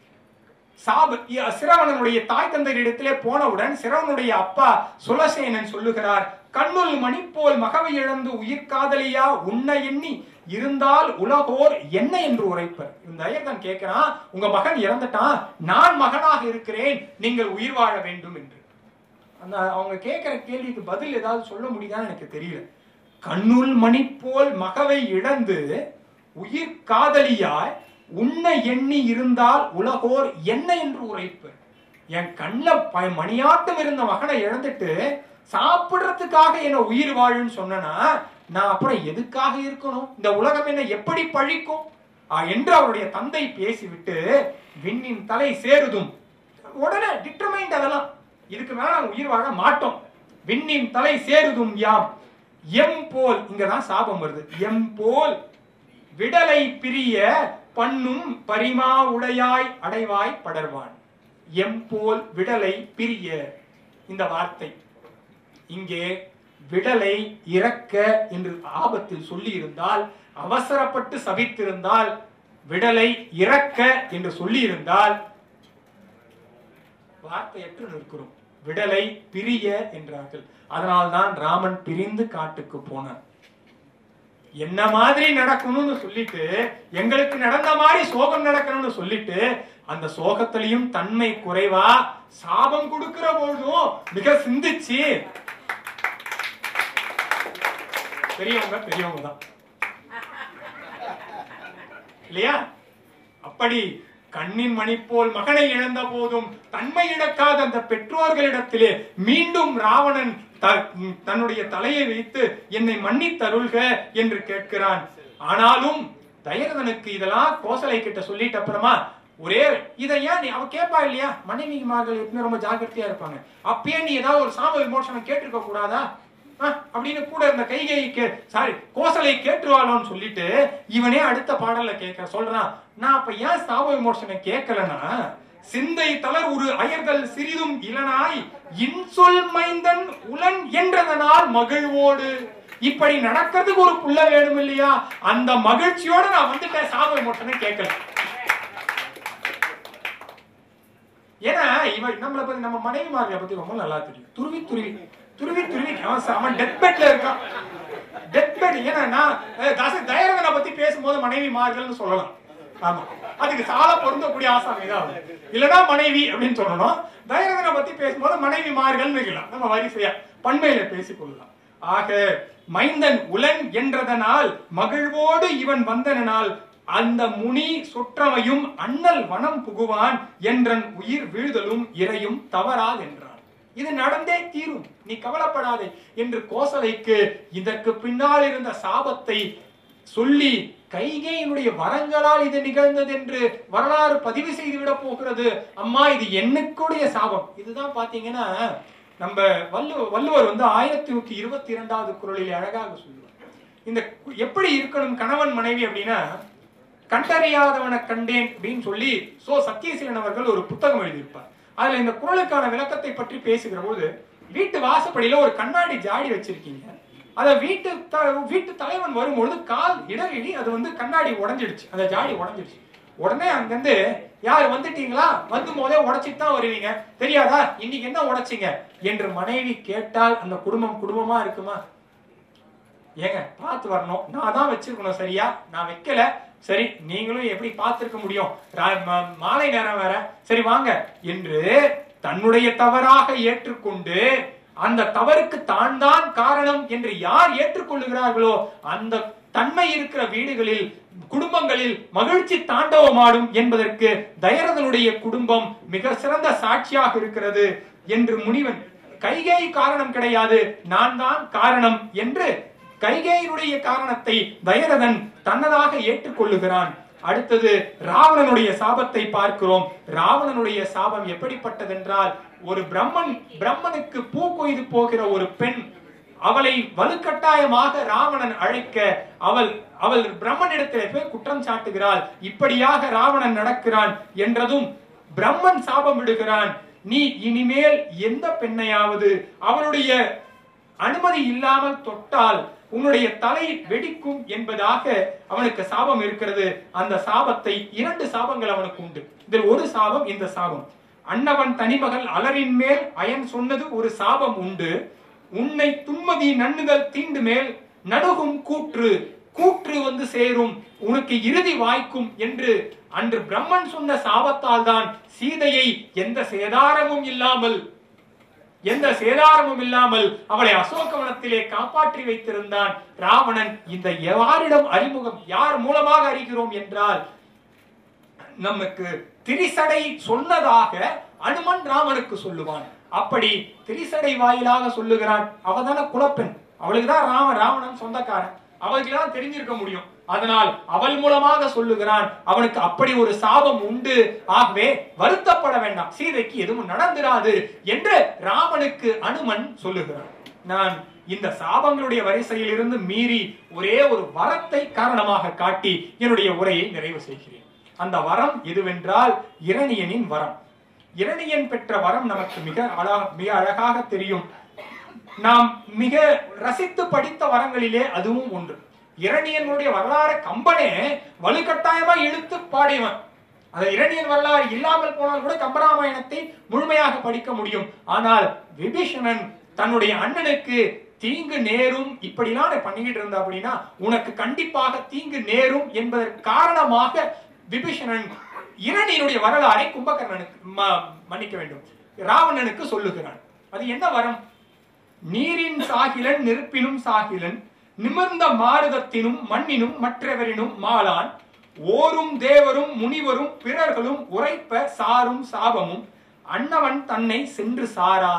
சாப சிரவணனுடைய தாய் தந்தையரிடத்திலே போனவுடன் சிரவனுடைய அப்பா சுலசேனன் சொல்லுகிறார் கண்ணுள் மணி போல் மகவை இழந்து உயிர் காதலியா உன்னை எண்ணி இருந்தால் உலகோர் என்ன என்று உரைப்பர் இந்த ஐயர்தான் கேட்கிறான் உங்க மகன் இறந்துட்டான் நான் மகனாக இருக்கிறேன் நீங்கள் உயிர் வாழ வேண்டும் என்று அந்த அவங்க கேட்கிற கேள்விக்கு பதில் ஏதாவது சொல்ல முடியுதான்னு எனக்கு தெரியல கண்ணுள் மணி போல் மகவை இழந்து உயிர் காதலியாய் உன்னை எண்ணி இருந்தால் உலகோர் என்ன என்று உரைப்பர் என் கண்ணில் மணியாட்டம் இருந்த மகனை இழந்துட்டு சாப்பிடுறதுக்காக என்ன உயிர் வாழுன்னு சொன்னா நான் அப்புறம் எதுக்காக இருக்கணும் இந்த உலகம் என்ன எப்படி பழிக்கும் என்று அவருடைய தந்தை பேசிவிட்டு விண்ணின் தலை சேருதும் உடனே டிட்டர்மைண்ட் அதெல்லாம் இதுக்கு மேல நாங்க உயிர் வாழ மாட்டோம் விண்ணின் தலை சேருதும் யாம் எம் போல் இங்கதான் சாபம் வருது எம் போல் விடலை பிரிய பண்ணும் பரிமா உடையாய் அடைவாய் படர்வான் எம் போல் விடலை பிரிய இந்த வார்த்தை இங்கே விடலை இறக்க என்று ஆபத்தில் சொல்லி இருந்தால் அவசரப்பட்டு சபித்திருந்தால் விடலை இறக்க என்று சொல்லி இருந்தால் வார்த்தையற்று நிற்கிறோம் விடலை பிரிய என்றார்கள் அதனால்தான் ராமன் பிரிந்து காட்டுக்கு போனான் என்ன மாதிரி நடக்கணும்னு சொல்லிட்டு எங்களுக்கு நடந்த மாதிரி சோகம் நடக்கணும்னு சொல்லிட்டு அந்த சோகத்திலையும் தன்மை குறைவா சாபம் கொடுக்கிற பொழுதும் மிக சிந்திச்சு பெரியவங்க பெரியவங்க தான் இல்லையா அப்படி கண்ணின் மணி போல் மகனை இழந்த போதும் தன்மை இழக்காத அந்த பெற்றோர்களிடத்திலே மீண்டும் ராவணன் தன்னுடைய தலையை வைத்து என்னை மன்னித்தருள்க என்று கேட்கிறான் ஆனாலும் தயரதனுக்கு இதெல்லாம் கோசலை கிட்ட சொல்லிட்டு அப்புறமா ஒரே இதை ஏன் நீ அவ கேட்பா இல்லையா மனைவிமார்கள் எப்பவுமே ரொம்ப ஜாக்கிரதையா இருப்பாங்க அப்பயே நீ ஏதாவது ஒரு சாம விமோசனம் கேட்டிருக்க கூடாதா அப்படின்னு கூட இருந்த கைகை கே சாரி கோசலை கேட்டுருவாளோன்னு சொல்லிட்டு இவனே அடுத்த பாடல்ல கேட்க சொல்றான் நான் அப்ப ஏன் சாப விமோசனம் கேட்கலன்னா சிந்தை தளர் ஒரு அயர்கள் சிறிதும் இளனாய் இன்சொல் மைந்தன் உலன் என்றதனால் மகிழ்வோடு இப்படி நடக்கிறதுக்கு ஒரு புள்ள வேணும் இல்லையா அந்த மகிழ்ச்சியோட நான் வந்துட்டேன் சாப விமோசனம் கேட்கல ஏன்னா இவன் நம்மளை பத்தி நம்ம மனைவிமார்களை பத்தி ரொம்ப நல்லா தெரியும் துருவி துருவி துருவி துருவி அவன் ச- அவன் டெத் பெட்ல இருக்கான் டெத் பெட் ஏன்னா நான் அஹ், தாச தயரகனை பத்தி பேசும்போது மனைவிமார்கள்னு சொல்லலாம் ஆமா அதுக்கு சால பொருந்தக்கூடிய ஆசாமி தான் அவன். இல்லனா மனைவி அப்படின்னு சொல்லணும் தயரகனை பத்தி பேசும்போது மனைவிமார்கள்னு இருக்கலாம் நம்ம வரிசையா பண்மையில பேசிக் கொள்ளலாம் ஆக மைந்தன் உலன் என்றதனால் மகிழ்வோடு இவன் வந்தனால் அந்த முனி சுற்றமையும் அண்ணல் வனம் புகுவான் என்றன் உயிர் வீழ்தலும் இறையும் தவறாது என்றான் இது நடந்தே தீரும் நீ கவலைப்படாதே என்று கோசலைக்கு இதற்கு பின்னால் இருந்த சாபத்தை சொல்லி கைகையினுடைய வரங்களால் இது நிகழ்ந்தது என்று வரலாறு பதிவு செய்து விட போகிறது அம்மா இது என்னுக்குடைய சாபம் இதுதான் பாத்தீங்கன்னா நம்ம வள்ளுவ வள்ளுவர் வந்து ஆயிரத்தி நூத்தி இருபத்தி இரண்டாவது குரலில் அழகாக சொல்லுவார் இந்த கு- எப்படி இருக்கணும் கணவன் மனைவி அப்படின்னா கண்டறியாதவனை கண்டேன் அப்படின்னு சொல்லி சோ சத்தியசீலன் அவர்கள் ஒரு புத்தகம் எழுதியிருப்பார் அதுல இந்த குரலுக்கான விளக்கத்தை பற்றி பேசுகிற போது வீட்டு வாசப்படியில ஒரு கண்ணாடி ஜாடி வச்சிருக்கீங்க அத வீட்டு த- வீட்டு தலைவன் வரும்பொழுது கால் இடறி அது வந்து கண்ணாடி உடைஞ்சிடுச்சு அந்த ஜாடி உடைஞ்சிடுச்சு உடனே அங்கிருந்து யார் வந்துட்டீங்களா வந்து போதே உடைச்சிட்டு தான் வருவீங்க தெரியாதா இன்னைக்கு என்ன உடைச்சிங்க என்று மனைவி கேட்டால் அந்த குடும்பம் குடும்பமா இருக்குமா ஏங்க பார்த்து வரணும் நான் தான் வச்சிருக்கணும் சரியா நான் வைக்கல சரி நீங்களும் எப்படி பார்த்திருக்க முடியும் ரா- ம- மாலை நேரம் வேற சரி வாங்க என்று தன்னுடைய தவறாக ஏற்றுக்கொண்டு அந்த தவறுக்கு தான் தான் காரணம் என்று யார் ஏற்றுக்கொள்ளுகிறார்களோ அந்த தன்மை இருக்கிற வீடுகளில் குடும்பங்களில் மகிழ்ச்சி தாண்டவமாடும் என்பதற்கு தயரதனுடைய குடும்பம் மிக சிறந்த சாட்சியாக இருக்கிறது என்று முனிவன் கைகை காரணம் கிடையாது நான் தான் காரணம் என்று கைகேயினுடைய காரணத்தை தயரதன் தன்னதாக ஏற்றுக்கொள்ளுகிறான் அடுத்தது ராவணனுடைய சாபத்தை பார்க்கிறோம் ராவணனுடைய சாபம் எப்படிப்பட்டதென்றால் ஒரு பிரம்மன் பிரம்மனுக்கு பூ கொய்து போகிற ஒரு பெண் அவளை வலுக்கட்டாயமாக ராவணன் அழைக்க அவள் அவள் பிரம்மனிடத்திலே போய் குற்றம் சாட்டுகிறாள் இப்படியாக ராவணன் நடக்கிறான் என்றதும் பிரம்மன் சாபம் விடுகிறான் நீ இனிமேல் எந்த பெண்ணையாவது அவளுடைய அனுமதி இல்லாமல் தொட்டால் உன்னுடைய தலை வெடிக்கும் என்பதாக அவனுக்கு சாபம் இருக்கிறது அந்த சாபத்தை இரண்டு சாபங்கள் அவனுக்கு உண்டு இதில் ஒரு சாபம் இந்த சாபம் அன்னவன் தனிமகள் அலரின் மேல் அயன் சொன்னது ஒரு சாபம் உண்டு உன்னை துன்மதி நன்னுதல் தீண்டு மேல் நடுகும் கூற்று கூற்று வந்து சேரும் உனக்கு இறுதி வாய்க்கும் என்று அன்று பிரம்மன் சொன்ன சாபத்தால் தான் சீதையை எந்த சேதாரமும் இல்லாமல் எந்த சேதாரமும் இல்லாமல் அவளை அசோகவனத்திலே காப்பாற்றி வைத்திருந்தான் ராவணன் இந்த யாரிடம் அறிமுகம் யார் மூலமாக அறிகிறோம் என்றால் நமக்கு திரிசடை சொன்னதாக அனுமன் ராமனுக்கு சொல்லுவான் அப்படி திரிசடை வாயிலாக சொல்லுகிறான் அவதான குலப்பெண் அவளுக்கு தான் ராம ராவணன் சொந்தக்காரன் அவளுக்கு தான் தெரிஞ்சிருக்க முடியும் அதனால் அவள் மூலமாக சொல்லுகிறான் அவனுக்கு அப்படி ஒரு சாபம் உண்டு ஆகவே வருத்தப்பட வேண்டாம் சீதைக்கு எதுவும் நடந்திராது என்று ராமனுக்கு அனுமன் சொல்லுகிறான் நான் இந்த சாபங்களுடைய வரிசையில் இருந்து மீறி ஒரே ஒரு வரத்தை காரணமாக காட்டி என்னுடைய உரையை நிறைவு செய்கிறேன் அந்த வரம் எதுவென்றால் இரணியனின் வரம் இரணியன் பெற்ற வரம் நமக்கு மிக அழகா மிக அழகாக தெரியும் நாம் மிக ரசித்து படித்த வரங்களிலே அதுவும் ஒன்று இரணியனுடைய வரலாறு கம்பனே வலுக்கட்டாயமா இழுத்து பாடியவன் அந்த இரணியன் வரலாறு இல்லாமல் போனால் கூட கம்பராமாயணத்தை முழுமையாக படிக்க முடியும் ஆனால் விபீஷணன் தன்னுடைய அண்ணனுக்கு தீங்கு நேரும் இப்படிலாம் நீ பண்ணிக்கிட்டு இருந்த அப்படின்னா உனக்கு கண்டிப்பாக தீங்கு நேரும் என்பதற்கு காரணமாக விபீஷணன் இரணியனுடைய வரலாறை கும்பகர்ணனுக்கு ம- மன்னிக்க வேண்டும் ராவணனுக்கு சொல்லுகிறான் அது என்ன வரம் நீரின் சாகிலன் நெருப்பினும் சாகிலன் நிமிர்ந்த மாருதத்தினும் மண்ணினும் மற்றவரினும் மாளான் ஓரும் தேவரும் முனிவரும் பிறர்களும் உரைப்ப சாரும் சாபமும் அன்னவன் தன்னை சென்று சாரா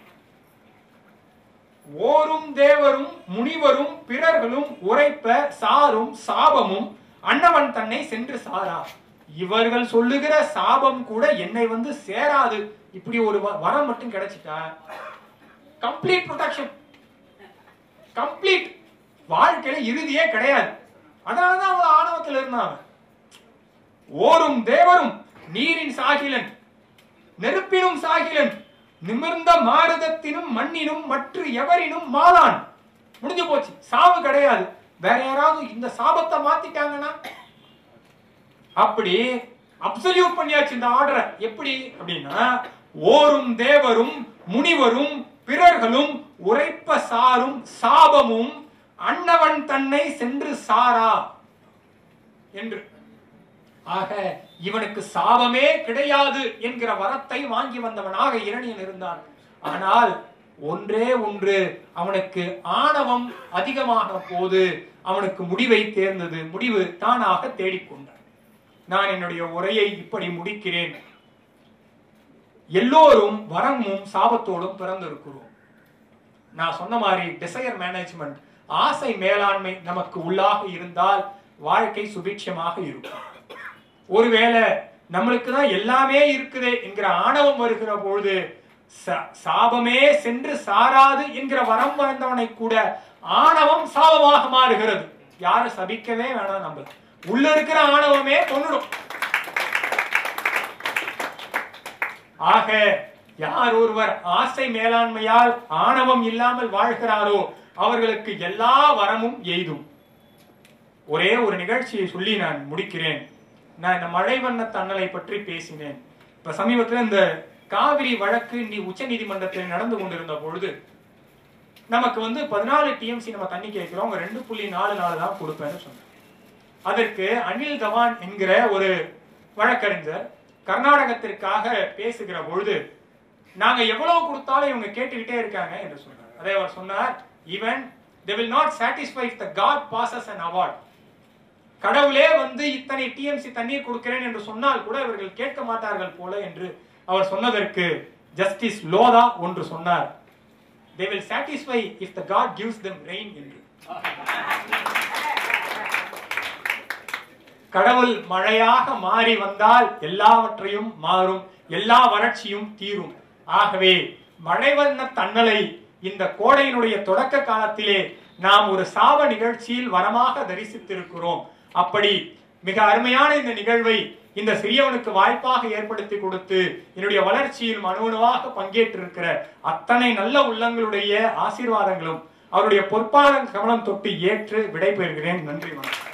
ஓரும் தேவரும் முனிவரும் பிறர்களும் உரைப்ப சாரும் சாபமும் அன்னவன் தன்னை சென்று சாரா இவர்கள் சொல்லுகிற சாபம் கூட என்னை வந்து சேராது இப்படி ஒரு வ- வரம் மட்டும் கிடைச்சிட்டா கம்ப்ளீட் ப்ரொடெக்ஷன் கம்ப்ளீட் வாழ்க்கையில இறுதியே கிடையாது அதனாலதான் அவன் ஆணவத்தில் இருந்தான் அவன். ஓரும் தேவரும் நீரின் சாகிலன் நெருப்பினும் சாகிலன் நிமிர்ந்த மாருதத்தினும் மண்ணினும் மற்ற எவரினும் மாலான் முடிஞ்சு போச்சு சாவு கிடையாது வேற யாராவது இந்த சாபத்தை மாத்திட்டாங்கன்னா அப்படி அப்சல்யூட் பண்ணியாச்சு இந்த ஆர்டரை எப்படி அப்படின்னா ஓரும் தேவரும் முனிவரும் பிறர்களும் உரைப்ப சாரும் சாபமும் அன்னவன் தன்னை சென்று சாரா என்று ஆக இவனுக்கு சாபமே கிடையாது என்கிற வரத்தை வாங்கி வந்தவனாக இரணியன் இருந்தான் ஆனால் ஒன்றே ஒன்று அவனுக்கு ஆணவம் அதிகமாக போது அவனுக்கு முடிவை தேர்ந்தது முடிவு தானாக தேடிக்கொண்டான் நான் என்னுடைய உரையை இப்படி முடிக்கிறேன் எல்லோரும் வரமும் சாபத்தோடும் பிறந்திருக்கிறோம் நான் சொன்ன மாதிரி டிசையர் மேனேஜ்மெண்ட் ஆசை மேலாண்மை நமக்கு உள்ளாக இருந்தால் வாழ்க்கை சுபிட்சமாக இருக்கும் ஒருவேளை நம்மளுக்கு தான் எல்லாமே இருக்குதே என்கிற ஆணவம் வருகிற பொழுது ச- சாபமே சென்று சாராது என்கிற வரம் வந்தவனை கூட ஆணவம் சாபமாக மாறுகிறது யாரும் சபிக்கவே வேணாம் நம்ம உள்ள இருக்கிற ஆணவமே கொன்னுடும் ஆக யார் ஒருவர் ஆசை மேலாண்மையால் ஆணவம் இல்லாமல் வாழ்கிறாரோ அவர்களுக்கு எல்லா வரமும் எய்தும் ஒரே ஒரு நிகழ்ச்சியை சொல்லி நான் முடிக்கிறேன் நான் இந்த மழை வண்ண தன்னலை பற்றி பேசினேன் இப்ப சமீபத்துல இந்த காவிரி வழக்கு நீ உச்ச நீதிமன்றத்தில் நடந்து கொண்டிருந்த பொழுது நமக்கு வந்து பதினாலு டிஎம்சி நம்ம தண்ணி கேட்கிறோம் அவங்க ரெண்டு புள்ளி நாலு நாலு தான் கொடுப்பேன்னு சொன்னாங்க அதற்கு அனில் தவான் என்கிற ஒரு வழக்கறிஞர் கர்நாடகத்திற்காக பேசுகிற பொழுது நாங்க எவ்வளவு கொடுத்தாலும் இவங்க கேட்டுக்கிட்டே இருக்காங்க என்று சொன்னார் அதை அவர் சொன்னார் even they will not satisfy if the god passes an award கடவுளே வந்து இத்தனை டிஎம்சி தண்ணீர் கொடுக்கிறேன் என்று சொன்னால் கூட இவர்கள் கேட்க மாட்டார்கள் போல என்று அவர் சொன்னதற்கு ஜஸ்டிஸ் லோதா ஒன்று சொன்னார் they will satisfy if the god gives them rain என்று கடவுள் மழையாக மாறி வந்தால் எல்லாவற்றையும் மாறும் எல்லா வறட்சியும் தீரும் ஆகவே மழை வண்ண தன்னலை இந்த கோடையினுடைய தொடக்க காலத்திலே நாம் ஒரு சாப நிகழ்ச்சியில் வரமாக தரிசித்திருக்கிறோம் அப்படி மிக அருமையான இந்த நிகழ்வை இந்த சிறியவனுக்கு வாய்ப்பாக ஏற்படுத்தி கொடுத்து என்னுடைய வளர்ச்சியில் மனுவனுவாக பங்கேற்றிருக்கிற அத்தனை நல்ல உள்ளங்களுடைய ஆசீர்வாதங்களும் அவருடைய பொற்பாதம் கமலம் தொட்டு ஏற்று விடைபெறுகிறேன் நன்றி வணக்கம்